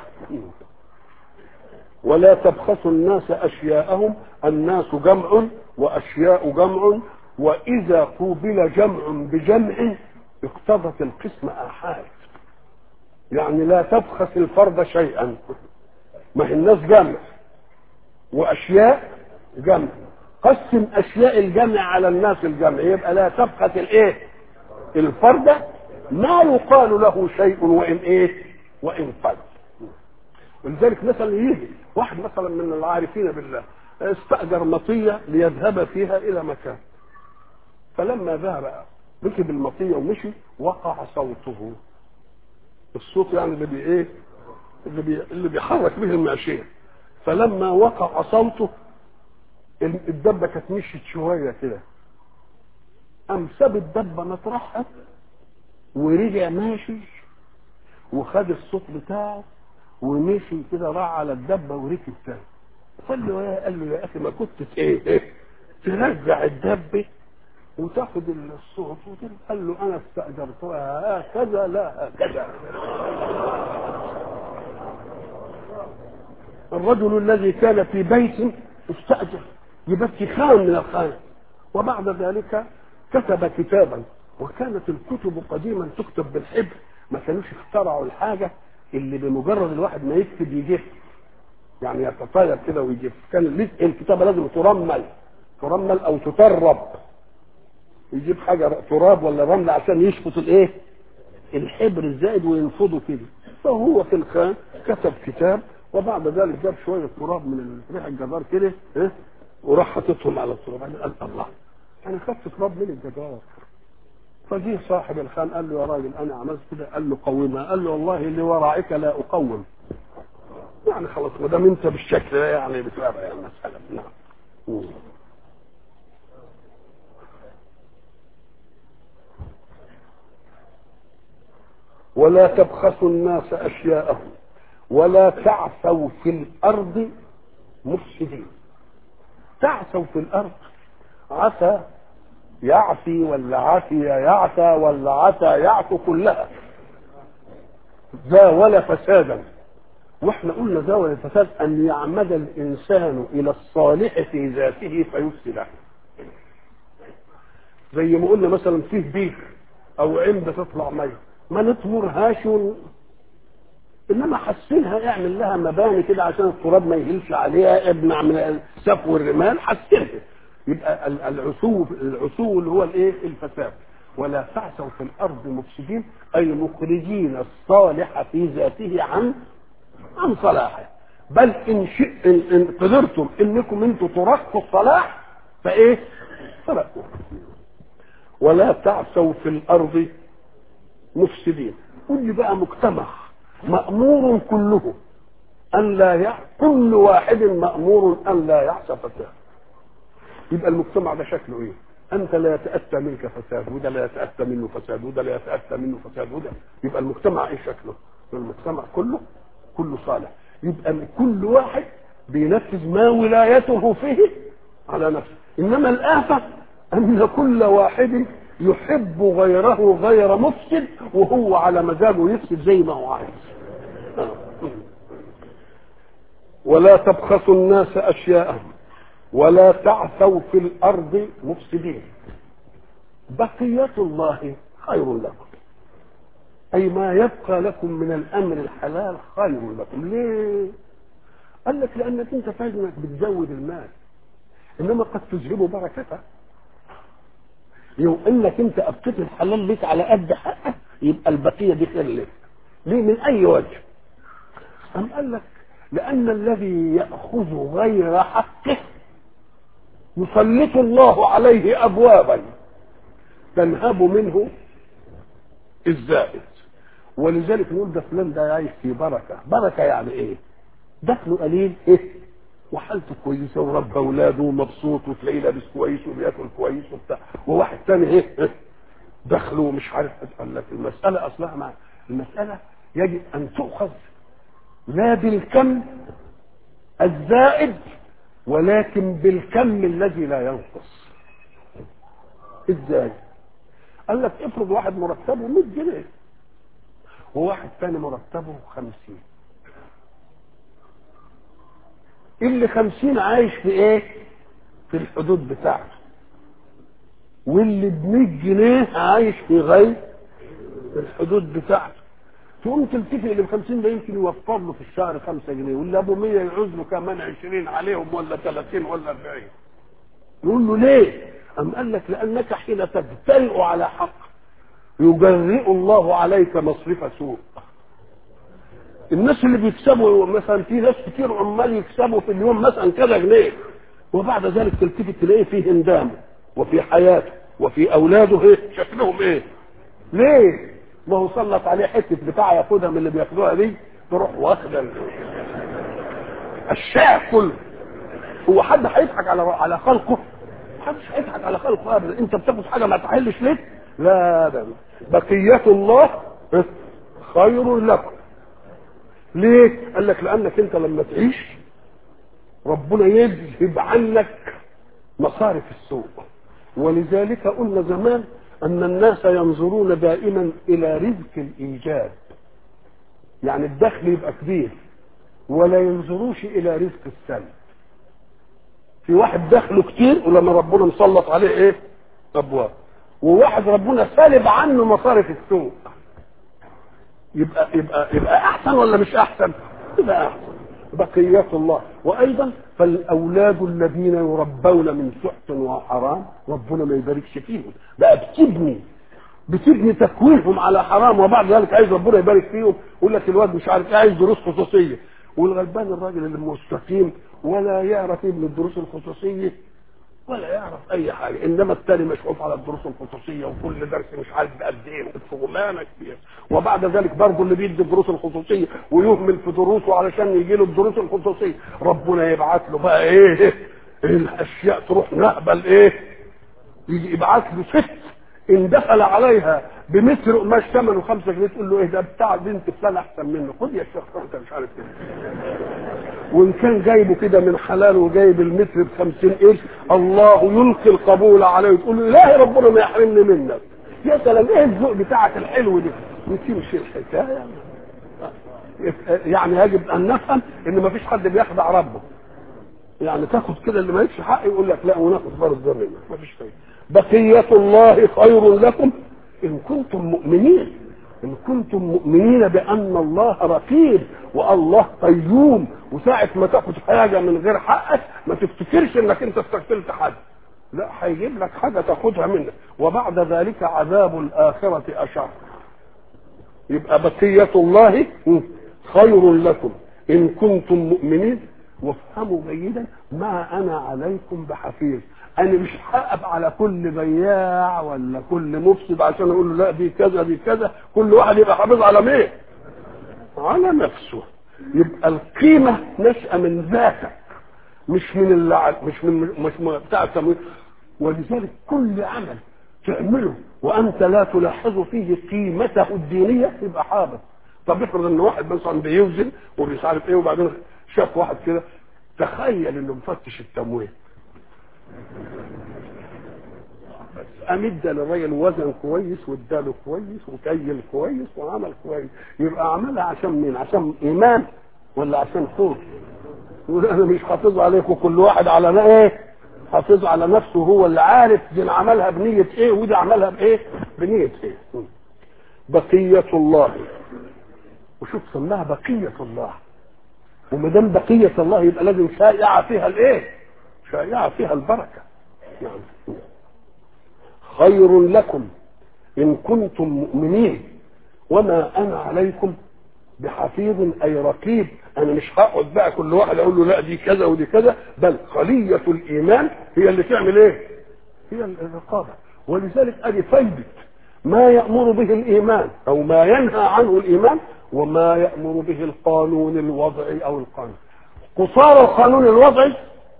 ولا تبخسوا الناس اشياءهم الناس جمع واشياء جمع واذا قوبل جمع بجمع اقتضت القسم احاد يعني لا تبخس الفرد شيئا ما هي الناس جمع واشياء جمع قسم اشياء الجمع على الناس الجمع يبقى لا تبخس الايه الفرد ما يقال له شيء وان ايه وان قل ولذلك مثلا يجي واحد مثلا من العارفين بالله استأجر مطية ليذهب فيها إلى مكان فلما ذهب ركب المطية ومشي وقع صوته الصوت يعني اللي بي ايه اللي بي اللي بيحرك به الماشيه فلما وقع صوته الدبه كانت مشيت شويه كده قام ساب الدبه مطرحها ورجع ماشي وخد الصوت بتاعه ومشي كده راح على الدبه وركب تاني قال له يا قال له يا اخي ما كنت ايه, إيه ترجع الدبه وتاخد الصوت وتقول قال له انا استاجرتها هكذا لا هكذا الرجل الذي كان في بيت استاجر يبكي خان من الخان وبعد ذلك كتب كتابا وكانت الكتب قديما تكتب بالحبر ما كانوش اخترعوا الحاجه اللي بمجرد الواحد ما يكتب يجف يعني يتطاير كده ويجف كان الكتابه لازم ترمل ترمل او تطرب يجيب حاجه تراب ولا رمل عشان يشفط الايه الحبر الزائد وينفضه كده فهو في الخان كتب كتاب وبعد ذلك جاب شويه تراب من ريح الجدار كده إيه؟ وراح حاططهم على التراب قال الله انا خدت تراب من الجدار فجه صاحب الخان قال له يا راجل انا عملت كده قال له قومها قال له والله اللي وراعك لا اقوم يعني خلاص ما دام انت بالشكل ده يعني بتبقى يعني المساله نعم ولا تبخسوا الناس اشياءهم ولا تعثوا في الارض مفسدين تعثوا في الارض عسى يعفي ولا عافي يعثى ولا عسى يعفو كلها زاول فسادا واحنا قلنا زاول الفساد ان يعمد الانسان الى الصالح في ذاته فيفسده زي ما قلنا مثلا فيه بير او عمده تطلع ميه ما نطمرهاش ون... انما حسنها اعمل لها مباني كده عشان التراب ما يهلش عليها ابنع من السف والرمال حسنها يبقى العسو العسو اللي هو الايه الفساد ولا تعثوا في الارض مفسدين اي مخرجين الصالح في ذاته عن عن صلاحه بل ان شئ ان, إن قدرتم انكم انتم ترقوا الصلاح فايه ترقوا ولا تعثوا في الارض مفسدين كل بقى مجتمع مأمور كله أن لا يع... كل واحد مأمور أن لا يعصى فساد يبقى المجتمع ده شكله ايه؟ انت لا يتاتى منك فساد وده لا يتاتى منه فساد وده لا يتاتى منه فساد وده يبقى المجتمع ايه شكله؟ المجتمع كله كله صالح يبقى كل واحد بينفذ ما ولايته فيه على نفسه انما الافه ان كل واحد يحب غيره غير مفسد وهو على مزاجه يفسد زي ما هو عايز ولا تبخسوا الناس اشياءهم ولا تعثوا في الارض مفسدين بقية الله خير لكم اي ما يبقى لكم من الامر الحلال خير لكم ليه قال لك لانك انت فاهم انك بتزود المال انما قد تذهب بركته لو انك انت ابقيت الحلال ليك على قد حقك يبقى البقيه دي خير لك ليه من اي وجه أم قال لك لأن الذي يأخذ غير حقه يسلط الله عليه أبوابا تنهب منه الزائد ولذلك نقول ده فلان ده عايش في بركة بركة يعني إيه دخله قليل إيه وحالته كويسة ورب أولاده ومبسوط وتلاقيه لابس كويس وبياكل كويس وبتاع وواحد تاني إيه دخله مش عارف قال لك المسألة أصلها مع المسألة يجب أن تؤخذ لا بالكم الزائد ولكن بالكم الذي لا ينقص ازاي قال لك افرض واحد مرتبه 100 جنيه وواحد ثاني مرتبه 50 اللي 50 عايش في ايه في الحدود بتاعته واللي ب 100 جنيه عايش في غير الحدود بتاعته تقوم تلتفت اللي ب 50 ده يمكن يوفر له في الشهر 5 جنيه واللي ابو 100 يعوز له كمان 20 عليهم ولا 30 ولا 40 يقول له ليه؟ أم قال لك لأنك حين تجترئ على حق يجرئ الله عليك مصرف سوء الناس اللي بيكسبوا مثلا في ناس كتير عمال يكسبوا في اليوم مثلا كذا جنيه وبعد ذلك تلتفت تلاقيه فيه هندامه وفي حياته وفي اولاده ايه شكلهم ايه ليه ما هو سلط عليه حته بتاع ياخدها من اللي بياخدوها دي تروح واخده الشاع كله هو حد هيضحك على على خلقه محدش هيضحك على خلقه ابدا انت بتاخد حاجه ما تحلش ليه لا ده بقيه الله خير لكم ليه قال لك لانك انت لما تعيش ربنا يذهب عنك مصارف السوء ولذلك قلنا زمان ان الناس ينظرون دائما الى رزق الايجاب يعني الدخل يبقى كبير ولا ينظروش الى رزق السلب في واحد دخله كتير ولما ربنا مسلط عليه ايه ابواب وواحد ربنا سالب عنه مصارف السوء يبقى يبقى يبقى احسن ولا مش احسن يبقى احسن بقية الله وايضا فالاولاد الذين يربون من سحت وحرام ربنا ما يباركش فيهم بقى بتبني بتبني تكوينهم على حرام وبعد ذلك عايز ربنا يبارك فيهم يقول لك الواد مش عارف ايه عايز دروس خصوصيه والغلبان الراجل المستقيم ولا يعرف ايه من الدروس الخصوصيه ولا يعرف اي حاجه انما التاني مشغوف على الدروس الخصوصيه وكل درس مش عارف قد ايه شغلانه كبيره وبعد ذلك برضه اللي بيدي الدروس الخصوصيه ويهمل في دروسه علشان يجي له الدروس الخصوصيه ربنا يبعت له بقى ايه الاشياء تروح نهبل ايه يجي يبعت له ست ان دخل عليها بمتر قماش ثمنه 5 جنيه تقول له ايه ده بتاع بنت فلان احسن منه خد يا شيخ انت مش عارف كده وان كان جايبه كده من حلال وجايب المتر ب 50 قرش الله يلقي القبول عليه وتقول له لا ربنا ما يحرمني منك يا سلام ايه الذوق بتاعك الحلو ده وتمشي الحكايه يعني يجب ان نفهم ان ما فيش حد بيخدع ربه يعني تاخد كده اللي مالكش حق يقول لك لا وناخد فرض ده منك ما فيش فايده بقية الله خير لكم إن كنتم مؤمنين إن كنتم مؤمنين بأن الله رقيب والله قيوم وساعة ما تاخد حاجة من غير حقك ما تفتكرش إنك أنت استقتلت حد لا هيجيب لك حاجة تاخدها منك وبعد ذلك عذاب الآخرة أشر يبقى بقية الله خير لكم إن كنتم مؤمنين وافهموا جيدا ما أنا عليكم بحفيظ انا مش هقف على كل بياع ولا كل مفسد عشان اقول له لا دي كذا دي كذا كل واحد يبقى حافظ على مين على نفسه يبقى القيمة نشأة من ذاتك مش من اللع... مش من مش من بتاع التمويل ولذلك كل عمل تعمله وانت لا تلاحظ فيه قيمته الدينية يبقى حابط طب افرض ان واحد مثلا بيوزن ومش عارف ايه وبعدين شاف واحد كده تخيل انه مفتش التموين امد للراجل وزن كويس واداله كويس وكيل كويس وعمل كويس يبقى عملها عشان مين عشان ايمان ولا عشان خوف يقول انا مش حافظ عليكم كل واحد على ايه حافظ على نفسه هو اللي عارف دي عملها بنية ايه ودي عملها بايه بنية ايه بقية الله وشوف سماها بقية الله وما دام بقية الله يبقى لازم شائعة فيها الايه شائعة فيها البركة يعني خير لكم إن كنتم مؤمنين وما أنا عليكم بحفيظ أي رقيب أنا مش هقعد بقى كل واحد أقول له لا دي كذا ودي كذا بل خلية الإيمان هي اللي تعمل إيه؟ هي الرقابة ولذلك أدي فايدة ما يأمر به الإيمان أو ما ينهى عنه الإيمان وما يأمر به القانون الوضعي أو القانون قصار القانون الوضعي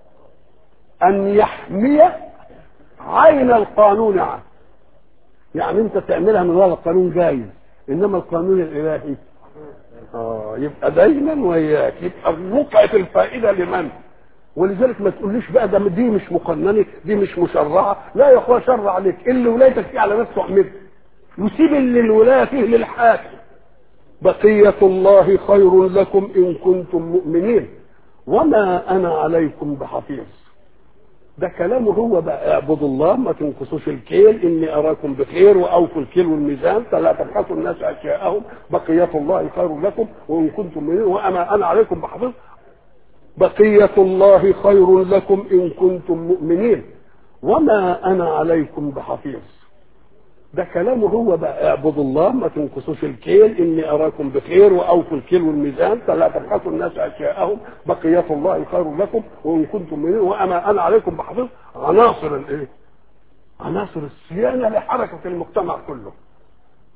ان يحمي عين القانون عنه يعني انت تعملها من غير القانون جايز انما القانون الالهي اه يبقى دايما وياك يبقى وقعة الفائدة لمن ولذلك ما تقوليش بقى ده دي مش مقننة دي مش مشرعة لا يا اخويا شرع عليك اللي ولايتك فيه على نفسه اعمله يسيب اللي الولاية فيه للحاكم بقية الله خير لكم إن كنتم مؤمنين وما أنا عليكم بحفيظ ده كلامه هو بقى اعبدوا الله ما تنقصوش الكيل اني اراكم بخير واوفوا الكيل والميزان فلا تبخسوا الناس اشياءهم بقية الله خير لكم وان كنتم مؤمنين واما انا عليكم بحفظ بقية الله خير لكم ان كنتم مؤمنين وما انا عليكم بحفيظ ده كلامه هو بقى اعبدوا الله ما تنقصوش الكيل اني اراكم بخير واوفوا الكيل والميزان فلا تبخسوا الناس اشياءهم بقية الله خير لكم وان كنتم مؤمنين واما انا عليكم بحفظ عناصر الايه؟ عناصر الصيانه لحركه المجتمع كله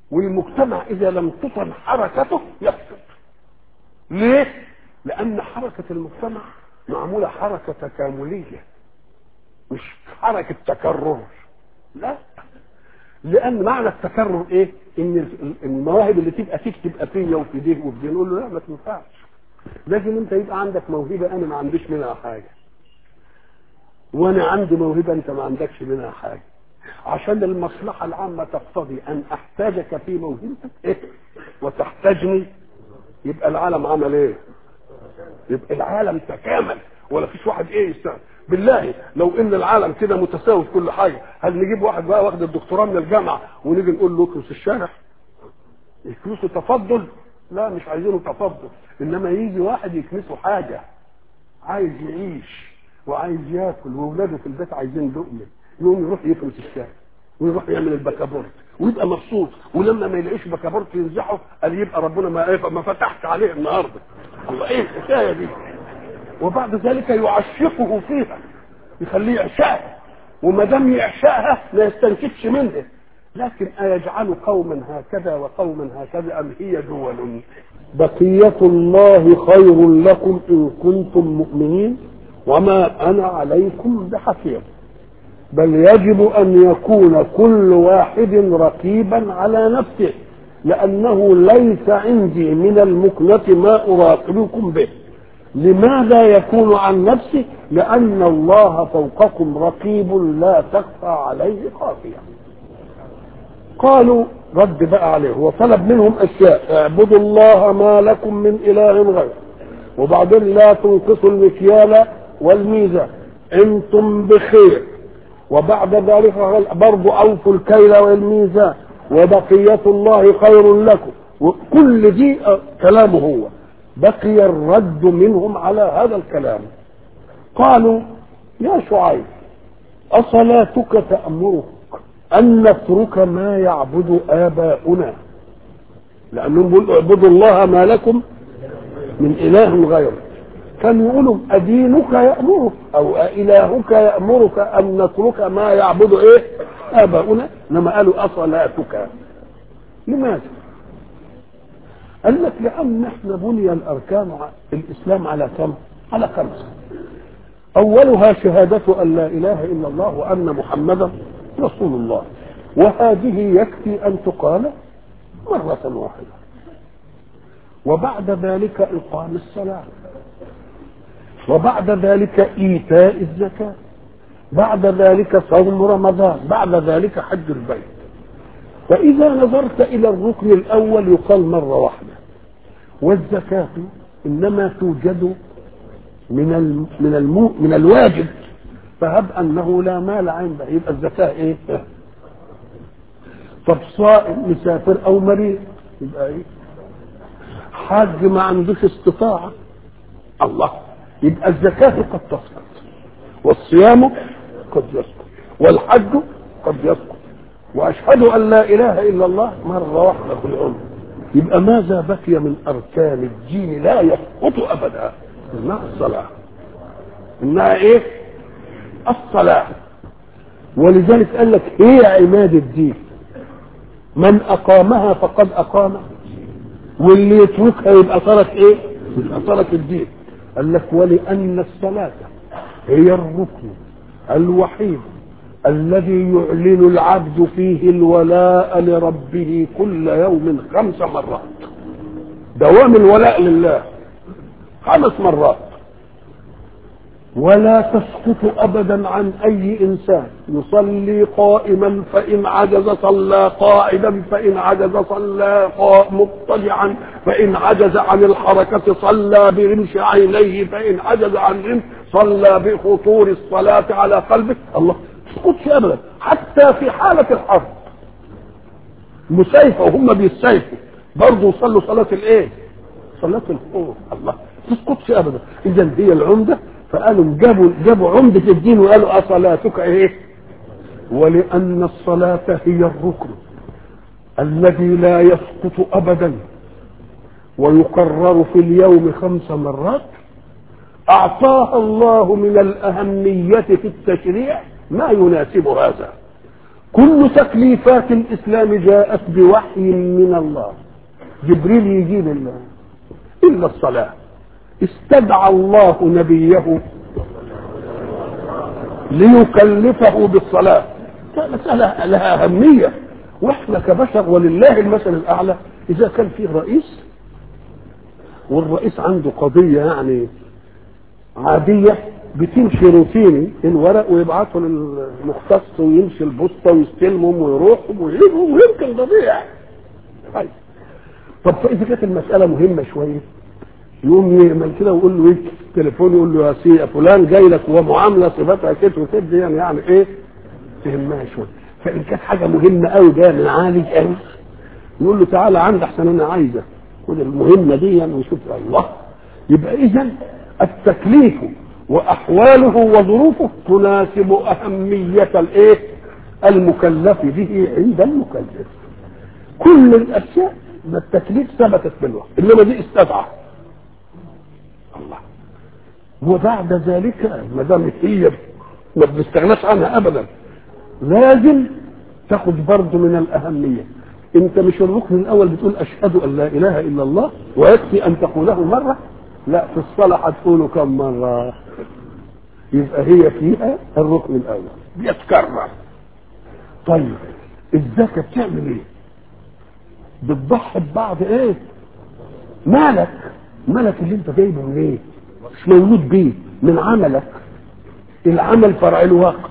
والمجتمع اذا لم تطن حركته يفسد ليه لان حركه المجتمع معموله حركه تكامليه مش حركه تكرر لا لان معنى التكرر ايه ان المواهب اللي تبقى فيك تبقى فيا وفي ديه وفي ديه نقول له لا ما تنفعش لازم انت يبقى عندك موهبه انا ما عنديش منها حاجه وانا عندي موهبه انت ما عندكش منها حاجه عشان المصلحه العامه تقتضي ان احتاجك في موهبتك إيه؟ وتحتاجني يبقى العالم عمل ايه يبقى العالم تكامل ولا فيش واحد ايه يستاهل بالله لو ان العالم كده متساوي في كل حاجه هل نجيب واحد بقى واخد الدكتوراه من الجامعه ونيجي نقول له اكنس الشارع يكنسه تفضل لا مش عايزينه تفضل انما يجي واحد يكنسه حاجه عايز يعيش وعايز ياكل واولاده في البيت عايزين لقمه يقوم يروح يكنس الشارع ويروح يعمل البكابورت ويبقى مبسوط ولما ما يلاقيش بكابورت ينزحه قال يبقى ربنا ما ما فتحش عليه النهارده الله ايه الحكايه دي وبعد ذلك يعشقه فيها يخليه يعشقها وما دام يعشقها لا يستنكفش منها لكن أيجعل قوما هكذا وقوما هكذا أم هي دول بقية الله خير لكم إن كنتم مؤمنين وما أنا عليكم بحفيظ بل يجب أن يكون كل واحد رقيبا على نفسه لأنه ليس عندي من المكنة ما أراقبكم به لماذا يكون عن نفسه لأن الله فوقكم رقيب لا تخفى عليه خافية قالوا رد بقى عليه وطلب منهم أشياء اعبدوا الله ما لكم من إله غيره وبعدين لا تنقصوا المكيال والميزان انتم بخير وبعد ذلك برضو اوفوا الكيل والميزان وبقية الله خير لكم وكل دي كلامه هو بقي الرد منهم على هذا الكلام قالوا يا شعيب أصلاتك تأمرك أن نترك ما يعبد آباؤنا لأنهم بيقولوا اعبدوا الله ما لكم من إله غيره كانوا يقولوا أدينك يأمرك أو إلهك يأمرك أن نترك ما يعبد إيه آباؤنا إنما قالوا أصلاتك لماذا؟ قال لك لأن احنا بني الأركان الإسلام على كم؟ على خمسة أولها شهادة أن لا إله إلا الله وأن محمدا رسول الله وهذه يكفي أن تقال مرة واحدة وبعد ذلك إقام الصلاة وبعد ذلك إيتاء الزكاة بعد ذلك صوم رمضان بعد ذلك حج البيت فإذا نظرت إلى الركن الأول يقال مرة واحدة والزكاة إنما توجد من من المو من الواجب فهب أنه لا مال عنده يبقى الزكاة إيه؟ طب صائم مسافر أو مريض يبقى إيه؟ حاج ما عندوش استطاعة الله يبقى الزكاة قد تسقط والصيام قد يسقط والحج قد يسقط واشهد ان لا اله الا الله مره واحده في العمر يبقى ماذا بقي من اركان الدين لا يسقط ابدا انها الصلاه انها ايه الصلاه ولذلك قال لك هي عماد الدين من اقامها فقد اقام واللي يتركها يبقى صارت ايه يبقى صارت الدين قال لك ولان الصلاه هي الركن الوحيد الذي يعلن العبد فيه الولاء لربه كل يوم خمس مرات دوام الولاء لله خمس مرات ولا تسقط ابدا عن اي انسان يصلي قائما فان عجز صلى قائدا فان عجز صلى مضطجعا فان عجز عن الحركه صلى برمش عينيه فان عجز عن رمش صلى بخطور الصلاه على قلبه الله تسقطش ابدا حتى في حاله الحرب مسيفه وهم بيسيفوا برضه يصلوا صلاه الايه؟ صلاه الخوف الله تسقطش ابدا اذا هي العمده فقالوا جابوا جابوا عمده الدين وقالوا اصلاتك ايه؟ ولان الصلاه هي الركن الذي لا يسقط ابدا ويكرر في اليوم خمس مرات اعطاها الله من الاهميه في التشريع ما يناسب هذا كل تكليفات الاسلام جاءت بوحي من الله جبريل يجيب الله الا الصلاه استدعى الله نبيه ليكلفه بالصلاه مساله لها اهميه واحنا كبشر ولله المثل الاعلى اذا كان فيه رئيس والرئيس عنده قضيه يعني عاديه بتمشي روتيني الورق ويبعته للمختص ويمشي البوسطه ويستلمهم ويروحهم ويجيبهم ويمكن ضبيع طيب طب فاذا كانت المساله مهمه شويه يقوم يعمل كده ويقول له ايه التليفون يقول له يا سي يا فلان جاي لك ومعامله صفتها كده وكده يعني يعني ايه تهمها شويه فان كانت حاجه مهمه قوي جايه من عالي قوي يقول له تعالى عندي احسن انا عايزك خد المهمه دي يعني وشوف الله يبقى اذا التكليف واحواله وظروفه تناسب اهميه الايه المكلف به عند المكلف كل الاشياء ما التكليف ثبتت بالوقت انما دي استدعى الله وبعد ذلك ما دام هي ما بنستغناش عنها ابدا لازم تاخد برضه من الاهميه انت مش الركن الاول بتقول اشهد ان لا اله الا الله ويكفي ان تقوله مره لا في الصلاه هتقوله كم مره يبقى هي فيها الركن الاول بيتكرر طيب الزكاه بتعمل ايه بتضحي ببعض ايه مالك مالك اللي انت جايبه من ايه مش مولود بيه من عملك العمل فرع الوقت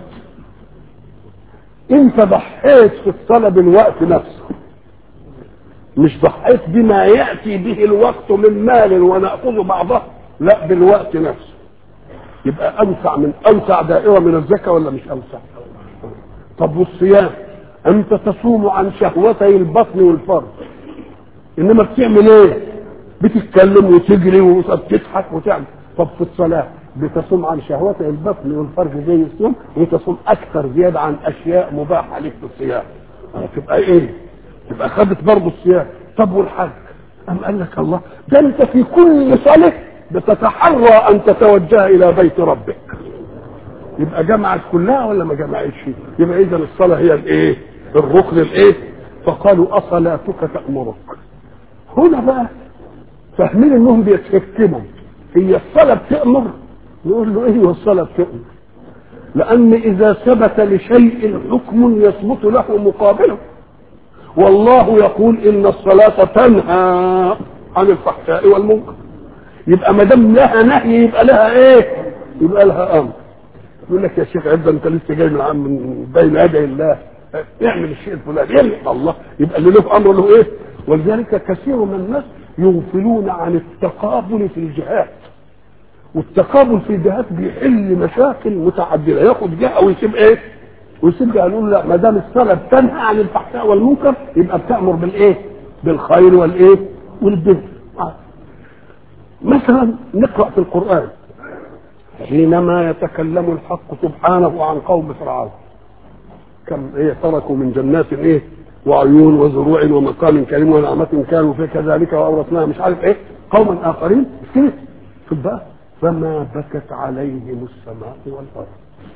انت ضحيت في الصلاه بالوقت نفسه مش ضحيت بما ياتي به الوقت من مال وناخذ بعضه لا بالوقت نفسه يبقى اوسع من اوسع دائره من الزكاه ولا مش اوسع طب والصيام انت تصوم عن شهوتي البطن والفرج انما بتعمل ايه بتتكلم وتجري وتضحك وتعمل طب في الصلاه بتصوم عن شهوتي البطن والفرج زي الصوم وتصوم اكثر زياده عن اشياء مباحه لك في الصيام تبقى ايه تبقى خدت برضه الصيام طب والحج أم قال لك الله ده انت في كل صلاة بتتحرى ان تتوجه الى بيت ربك يبقى جمعت كلها ولا ما جمعتش يبقى اذا الصلاة هي الايه الركن الايه فقالوا اصلاتك تأمرك هنا بقى فاهمين انهم بيتحكموا هي الصلاة بتأمر نقول له ايه الصلاة بتأمر لان اذا ثبت لشيء حكم يثبت له مقابله والله يقول ان الصلاه تنهى عن الفحشاء والمنكر يبقى ما دام لها نهي يبقى لها ايه يبقى لها امر يقول لك يا شيخ عبد انت لسه جاي من عم من بين يدي الله اعمل الشيء الفلاني اعمل الله يبقى اللي له امر له ايه ولذلك كثير من الناس يغفلون عن التقابل في الجهات والتقابل في الجهات بيحل مشاكل متعدده ياخد جهه ويسيب ايه ويسيب جهه يقول لا ما دام الصلاه بتنهى عن الفحشاء والمنكر يبقى بتامر بالايه بالخير والايه والبر مثلا نقرا في القران حينما يتكلم الحق سبحانه عن قوم فرعون كم ايه تركوا من جنات ايه وعيون وزروع ومقام كريم ونعمة كانوا فيه كذلك وأورثناها مش عارف ايه قوما آخرين كده شوف بقى فما بكت عليهم السماء والأرض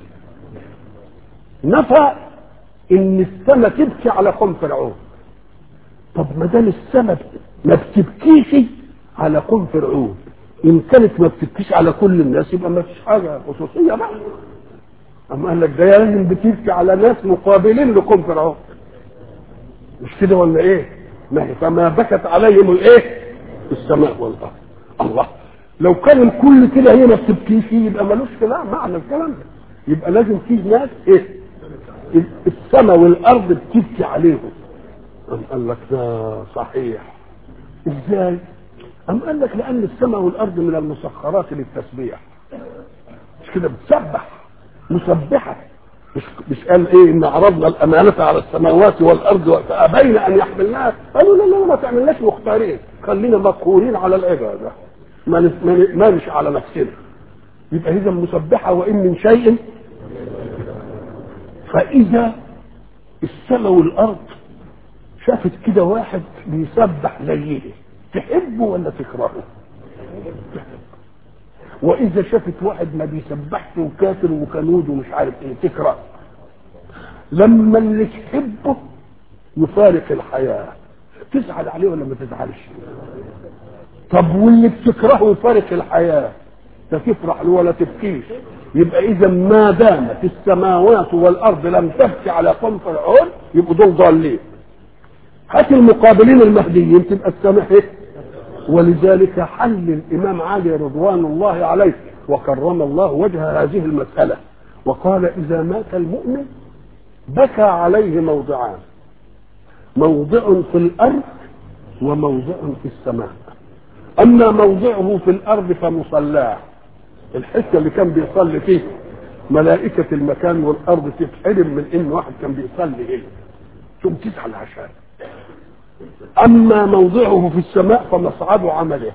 نفى ان السماء تبكي على قوم فرعون طب ما دام السماء ما بتبكيش على قوم فرعون ان كانت ما بتبكيش على كل الناس يبقى ما فيش حاجه خصوصيه بقى اما قال لك ده لازم بتبكي على ناس مقابلين لقوم فرعون مش كده ولا ايه ما هي فما بكت عليهم الايه السماء والارض الله لو كان الكل كده هي ما بتبكيش يبقى ملوش كلام معنى الكلام ده يبقى لازم في ناس ايه السماء والارض بتبكي عليهم أم قال لك ده صحيح ازاي أم قال لك لأن السماء والأرض من المسخرات للتسبيح مش كده بتسبح مسبحة مش مش قال ايه ان عرضنا الامانه على السماوات والارض فابين ان يحملناها قالوا لا لا ما تعملناش مختارين خلينا مقهورين على العباده ما ما مش على نفسنا يبقى اذا مسبحه وان من شيء فاذا السماء والارض شافت كده واحد بيسبح زيه تحبه ولا تكرهه واذا شافت واحد ما بيسبحش وكافر وكنود ومش عارف ايه تكره لما اللي تحبه يفارق الحياه تزعل عليه ولا ما تزعلش طب واللي بتكرهه يفارق الحياه لا تفرح له ولا تبكيش يبقى اذا ما دامت السماوات والارض لم تبكي على قوم فرعون يبقوا دول ضالين هات المقابلين المهديين تبقى السماء ايه ولذلك حل الامام علي رضوان الله عليه وكرم الله وجه هذه المساله وقال اذا مات المؤمن بكى عليه موضعان موضع في الارض وموضع في السماء اما موضعه في الارض فمصلاه الحته اللي كان بيصلي فيه ملائكه المكان والارض تتحرم من ان واحد كان بيصلي هنا ثم تزعل عشان اما موضعه في السماء فمصعد عمله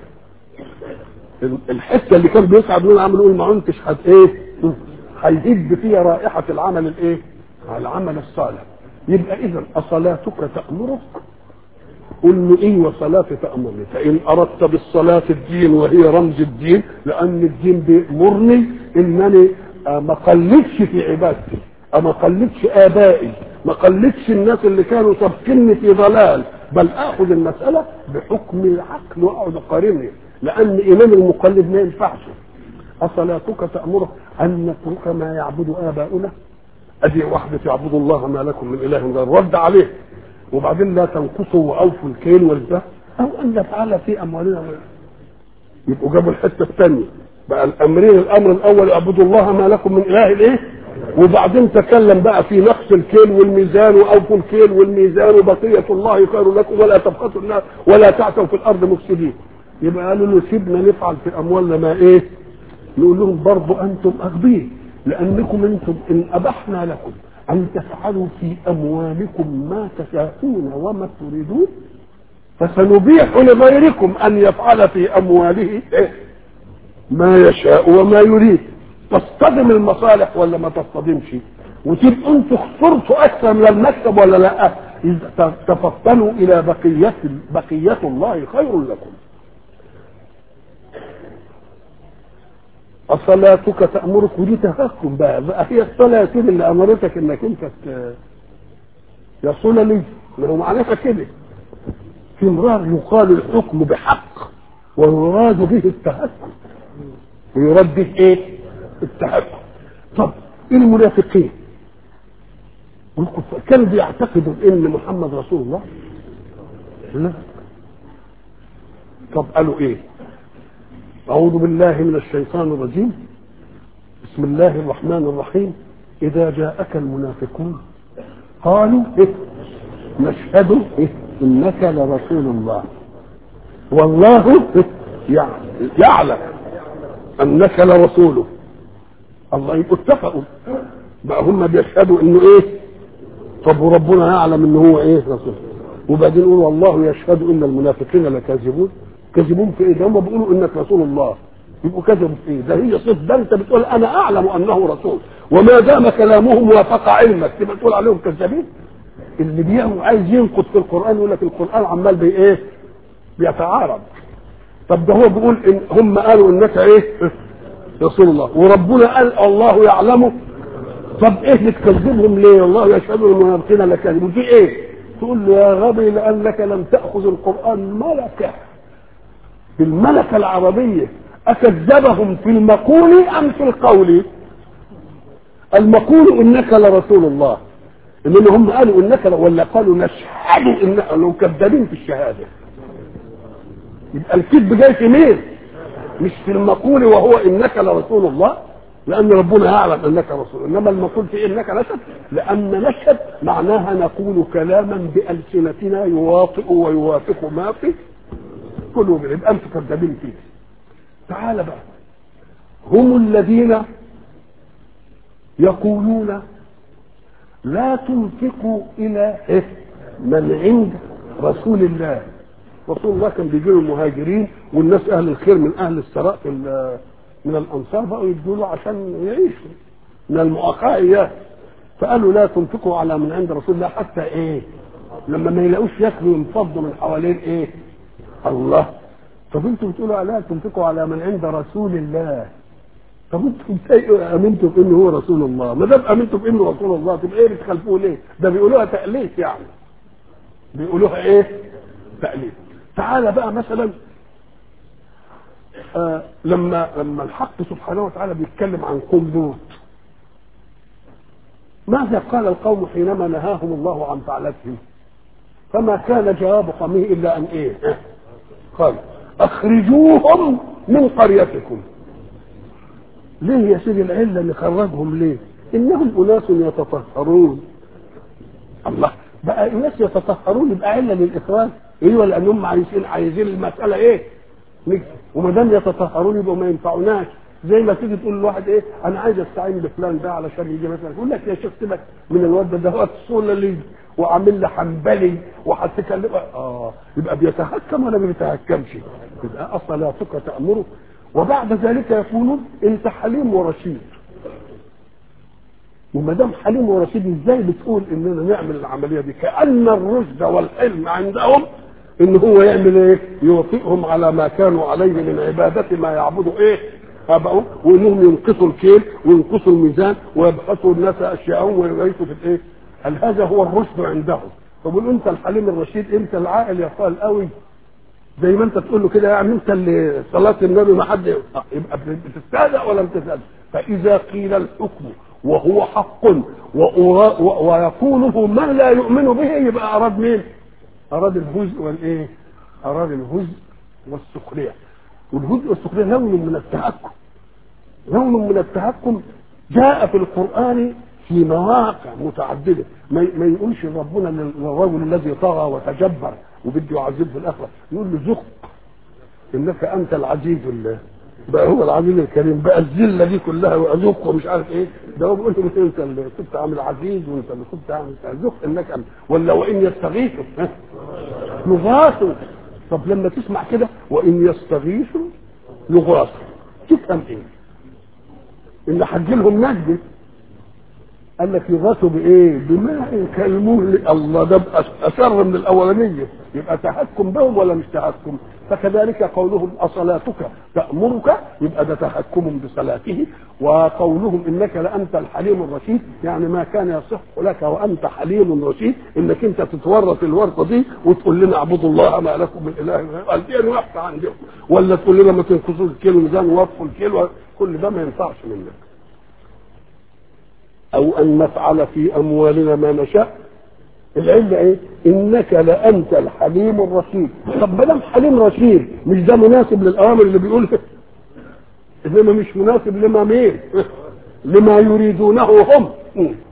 الحته اللي كان بيصعد منها عمل يقول ما عدتش هت ايه هيهب فيها رائحه العمل الايه العمل الصالح يبقى اذا اصلاتك تامرك قل له ايه وصلاتي تامرني فان اردت بالصلاه الدين وهي رمز الدين لان الدين بيامرني انني ما قلدش في عبادتي ما قلدش ابائي ما قلدش الناس اللي كانوا سابقيني في ضلال بل اخذ المساله بحكم العقل واقعد اقارنها لان امام المقلد ما ينفعش اصلاتك تامرك ان نترك ما يعبد اباؤنا ادي واحده يعبد الله ما لكم من اله غير رد عليه وبعدين لا تنقصوا واوفوا الكيل والزهر او ان نفعل في اموالنا يبقوا جابوا الحته الثانيه بقى الامرين الامر الاول اعبدوا الله ما لكم من اله الايه وبعدين تكلم بقى في نقص الكيل والميزان واوفوا الكيل والميزان وبقيه الله خير لكم ولا تبخسوا الناس ولا تعثوا في الارض مفسدين يبقى قالوا له سيبنا نفعل في اموالنا ما ايه نقول لهم برضه انتم اغبياء لانكم انتم ان ابحنا لكم ان تفعلوا في اموالكم ما تشاءون وما تريدون فسنبيح لغيركم ان يفعل في امواله إيه؟ ما يشاء وما يريد تصطدم المصالح ولا ما تصطدمش وتبقوا انتوا خسرتوا اكثر من المكسب ولا لا إذا تفطنوا الى بقيه بقيه الله خير لكم صلاتك تأمرك ودي تهكم بقى بقى هي الصلاة كده اللي أمرتك إنك أنت يا لي ما هو معناها كده في امرار يقال الحكم بحق ويراد به التهكم ويراد به ايه؟ التهكم طب المنافقين والكفار كانوا بيعتقدوا ان محمد رسول الله لا طب قالوا ايه أعوذ بالله من الشيطان الرجيم بسم الله الرحمن الرحيم إذا جاءك المنافقون قالوا إيه؟ نشهد إيه؟ إنك لرسول الله والله إيه؟ يعلم أنك لرسوله الله يبقوا اتفقوا بقى هم بيشهدوا إنه إيه طب وربنا يعلم إنه هو إيه رسول وبعدين يقول والله يشهد إن المنافقين لكاذبون كذبون في ايه ده هم بيقولوا انك رسول الله يبقوا كذبوا في ايه ده هي صف ده انت بتقول انا اعلم انه رسول وما دام كلامهم وافق علمك تبقى تقول عليهم كذابين اللي بيعمل عايز ينقد في القران يقول لك القران عمال بي ايه بيتعارض طب ده هو بيقول ان هم قالوا انك ايه رسول الله وربنا قال الله يعلمه طب ايه بتكذبهم ليه الله يشهد المنافقين لكاذبون في ايه تقول له يا غبي لانك لم تاخذ القران ملكه بالملكة العربية أكذبهم في المقول أم في القول المقول إنك لرسول الله إنما هم قالوا إنك ولا قالوا نشهد إنك لو كذابين في الشهادة يبقى الكذب جاي في مين؟ مش في المقول وهو إنك لرسول الله لأن ربنا يعلم أنك رسول إنما المقول في إنك نشهد لأن نشهد معناها نقول كلاما بألسنتنا يواطئ ويوافق ما في قلوبهم يبقى انتوا كذابين فيه تعال بقى هم الذين يقولون لا تنفقوا الى إيه؟ من عند رسول الله رسول الله كان بيجي المهاجرين والناس اهل الخير من اهل الثراء في من الانصار بقوا يدوا له عشان يعيشوا من المؤاخاه اياه فقالوا لا تنفقوا على من عند رسول الله حتى ايه لما ما يلاقوش ياكلوا ينفضوا من حوالين ايه الله طب انتوا بتقولوا لا تنفقوا على من عند رسول الله طب انتم ازاي امنتوا بانه هو رسول الله؟ ما دام امنتوا بانه رسول الله تبقى ايه بتخالفوه ليه؟ ده بيقولوها تأليف يعني. بيقولوها ايه؟ تأليف. تعالى بقى مثلا آه لما لما الحق سبحانه وتعالى بيتكلم عن قوم لوط ماذا قال القوم حينما نهاهم الله عن فعلتهم؟ فما كان جواب قومه الا ان ايه؟ قال اخرجوهم من قريتكم ليه يا سيدي العله نخرجهم ليه؟ انهم اناس يتطهرون الله بقى الناس يتطهرون يبقى عله للاخراج ايوه لانهم عايزين عايزين المساله ايه؟ نكسب وما دام يتطهرون يبقوا ما ينفعوناش زي ما تيجي تقول لواحد ايه انا عايز استعين بفلان ده علشان يجي مثلا يقول لك يا شيخ سيبك من الواد ده ده هو الصولة وعامل لي حنبلي وهتكلم اه يبقى بيتهكم ولا ما بيتهكمش يبقى اصلاتك تامره وبعد ذلك يقولون انت حليم ورشيد وما دام حليم ورشيد ازاي بتقول اننا نعمل العمليه دي كان الرشد والحلم عندهم ان هو يعمل ايه يوافقهم على ما كانوا عليه من عباده ما يعبدوا ايه ابائهم وانهم ينقصوا الكيل وينقصوا الميزان ويبحثوا الناس اشياءهم ويعيشوا في الايه هل هذا هو الرشد عندهم فبقول انت الحليم الرشيد انت العاقل يا قال قوي زي ما انت تقول له كده يعني انت اللي صلاه النبي ما حد يبقى بتستهزأ ولا بتستهزأ فاذا قيل الحكم وهو حق ويقوله من لا يؤمن به يبقى اراد مين؟ اراد الهزء والايه؟ اراد الهزء والسخريه والهزء والسخريه لون من التهكم لون من التهكم جاء في القران في مواقع متعدده ما ما يقولش ربنا للرجل الذي طغى وتجبر وبده يعذبه في الاخره يقول له ذق انك انت العزيز الله بقى هو العزيز الكريم بقى الذله دي كلها واذوق ومش عارف ايه ده هو بيقول له انت اللي كنت عامل عزيز وانت اللي كنت عامل ذق انك أنت. ولا وان يستغيثوا يغاثوا طب لما تسمع كده وان يستغيثوا يغاثوا تفهم ايه؟ ان هتجيلهم نجد قال لك يغاثوا بايه؟ بماء كالمهل الله ده اشر من الاولانيه يبقى تحكم بهم ولا مش تحكم؟ فكذلك قولهم اصلاتك تامرك يبقى ده تحكم بصلاته وقولهم انك لانت الحليم الرشيد يعني ما كان يصح لك وانت حليم رشيد انك انت تتورط الورطه دي وتقول لنا اعبدوا الله ما لكم من اله غيره دي واقفه عندهم ولا تقول لنا ما تنقصوش الكيلو ميزان ووقفوا الكيلو كل ده ما ينفعش منك او ان نفعل في اموالنا ما نشاء العلة ايه انك لانت الحليم الرشيد طب ما دام حليم رشيد مش ده مناسب للاوامر اللي بيقولها انما مش مناسب لما مين لما يريدونه هم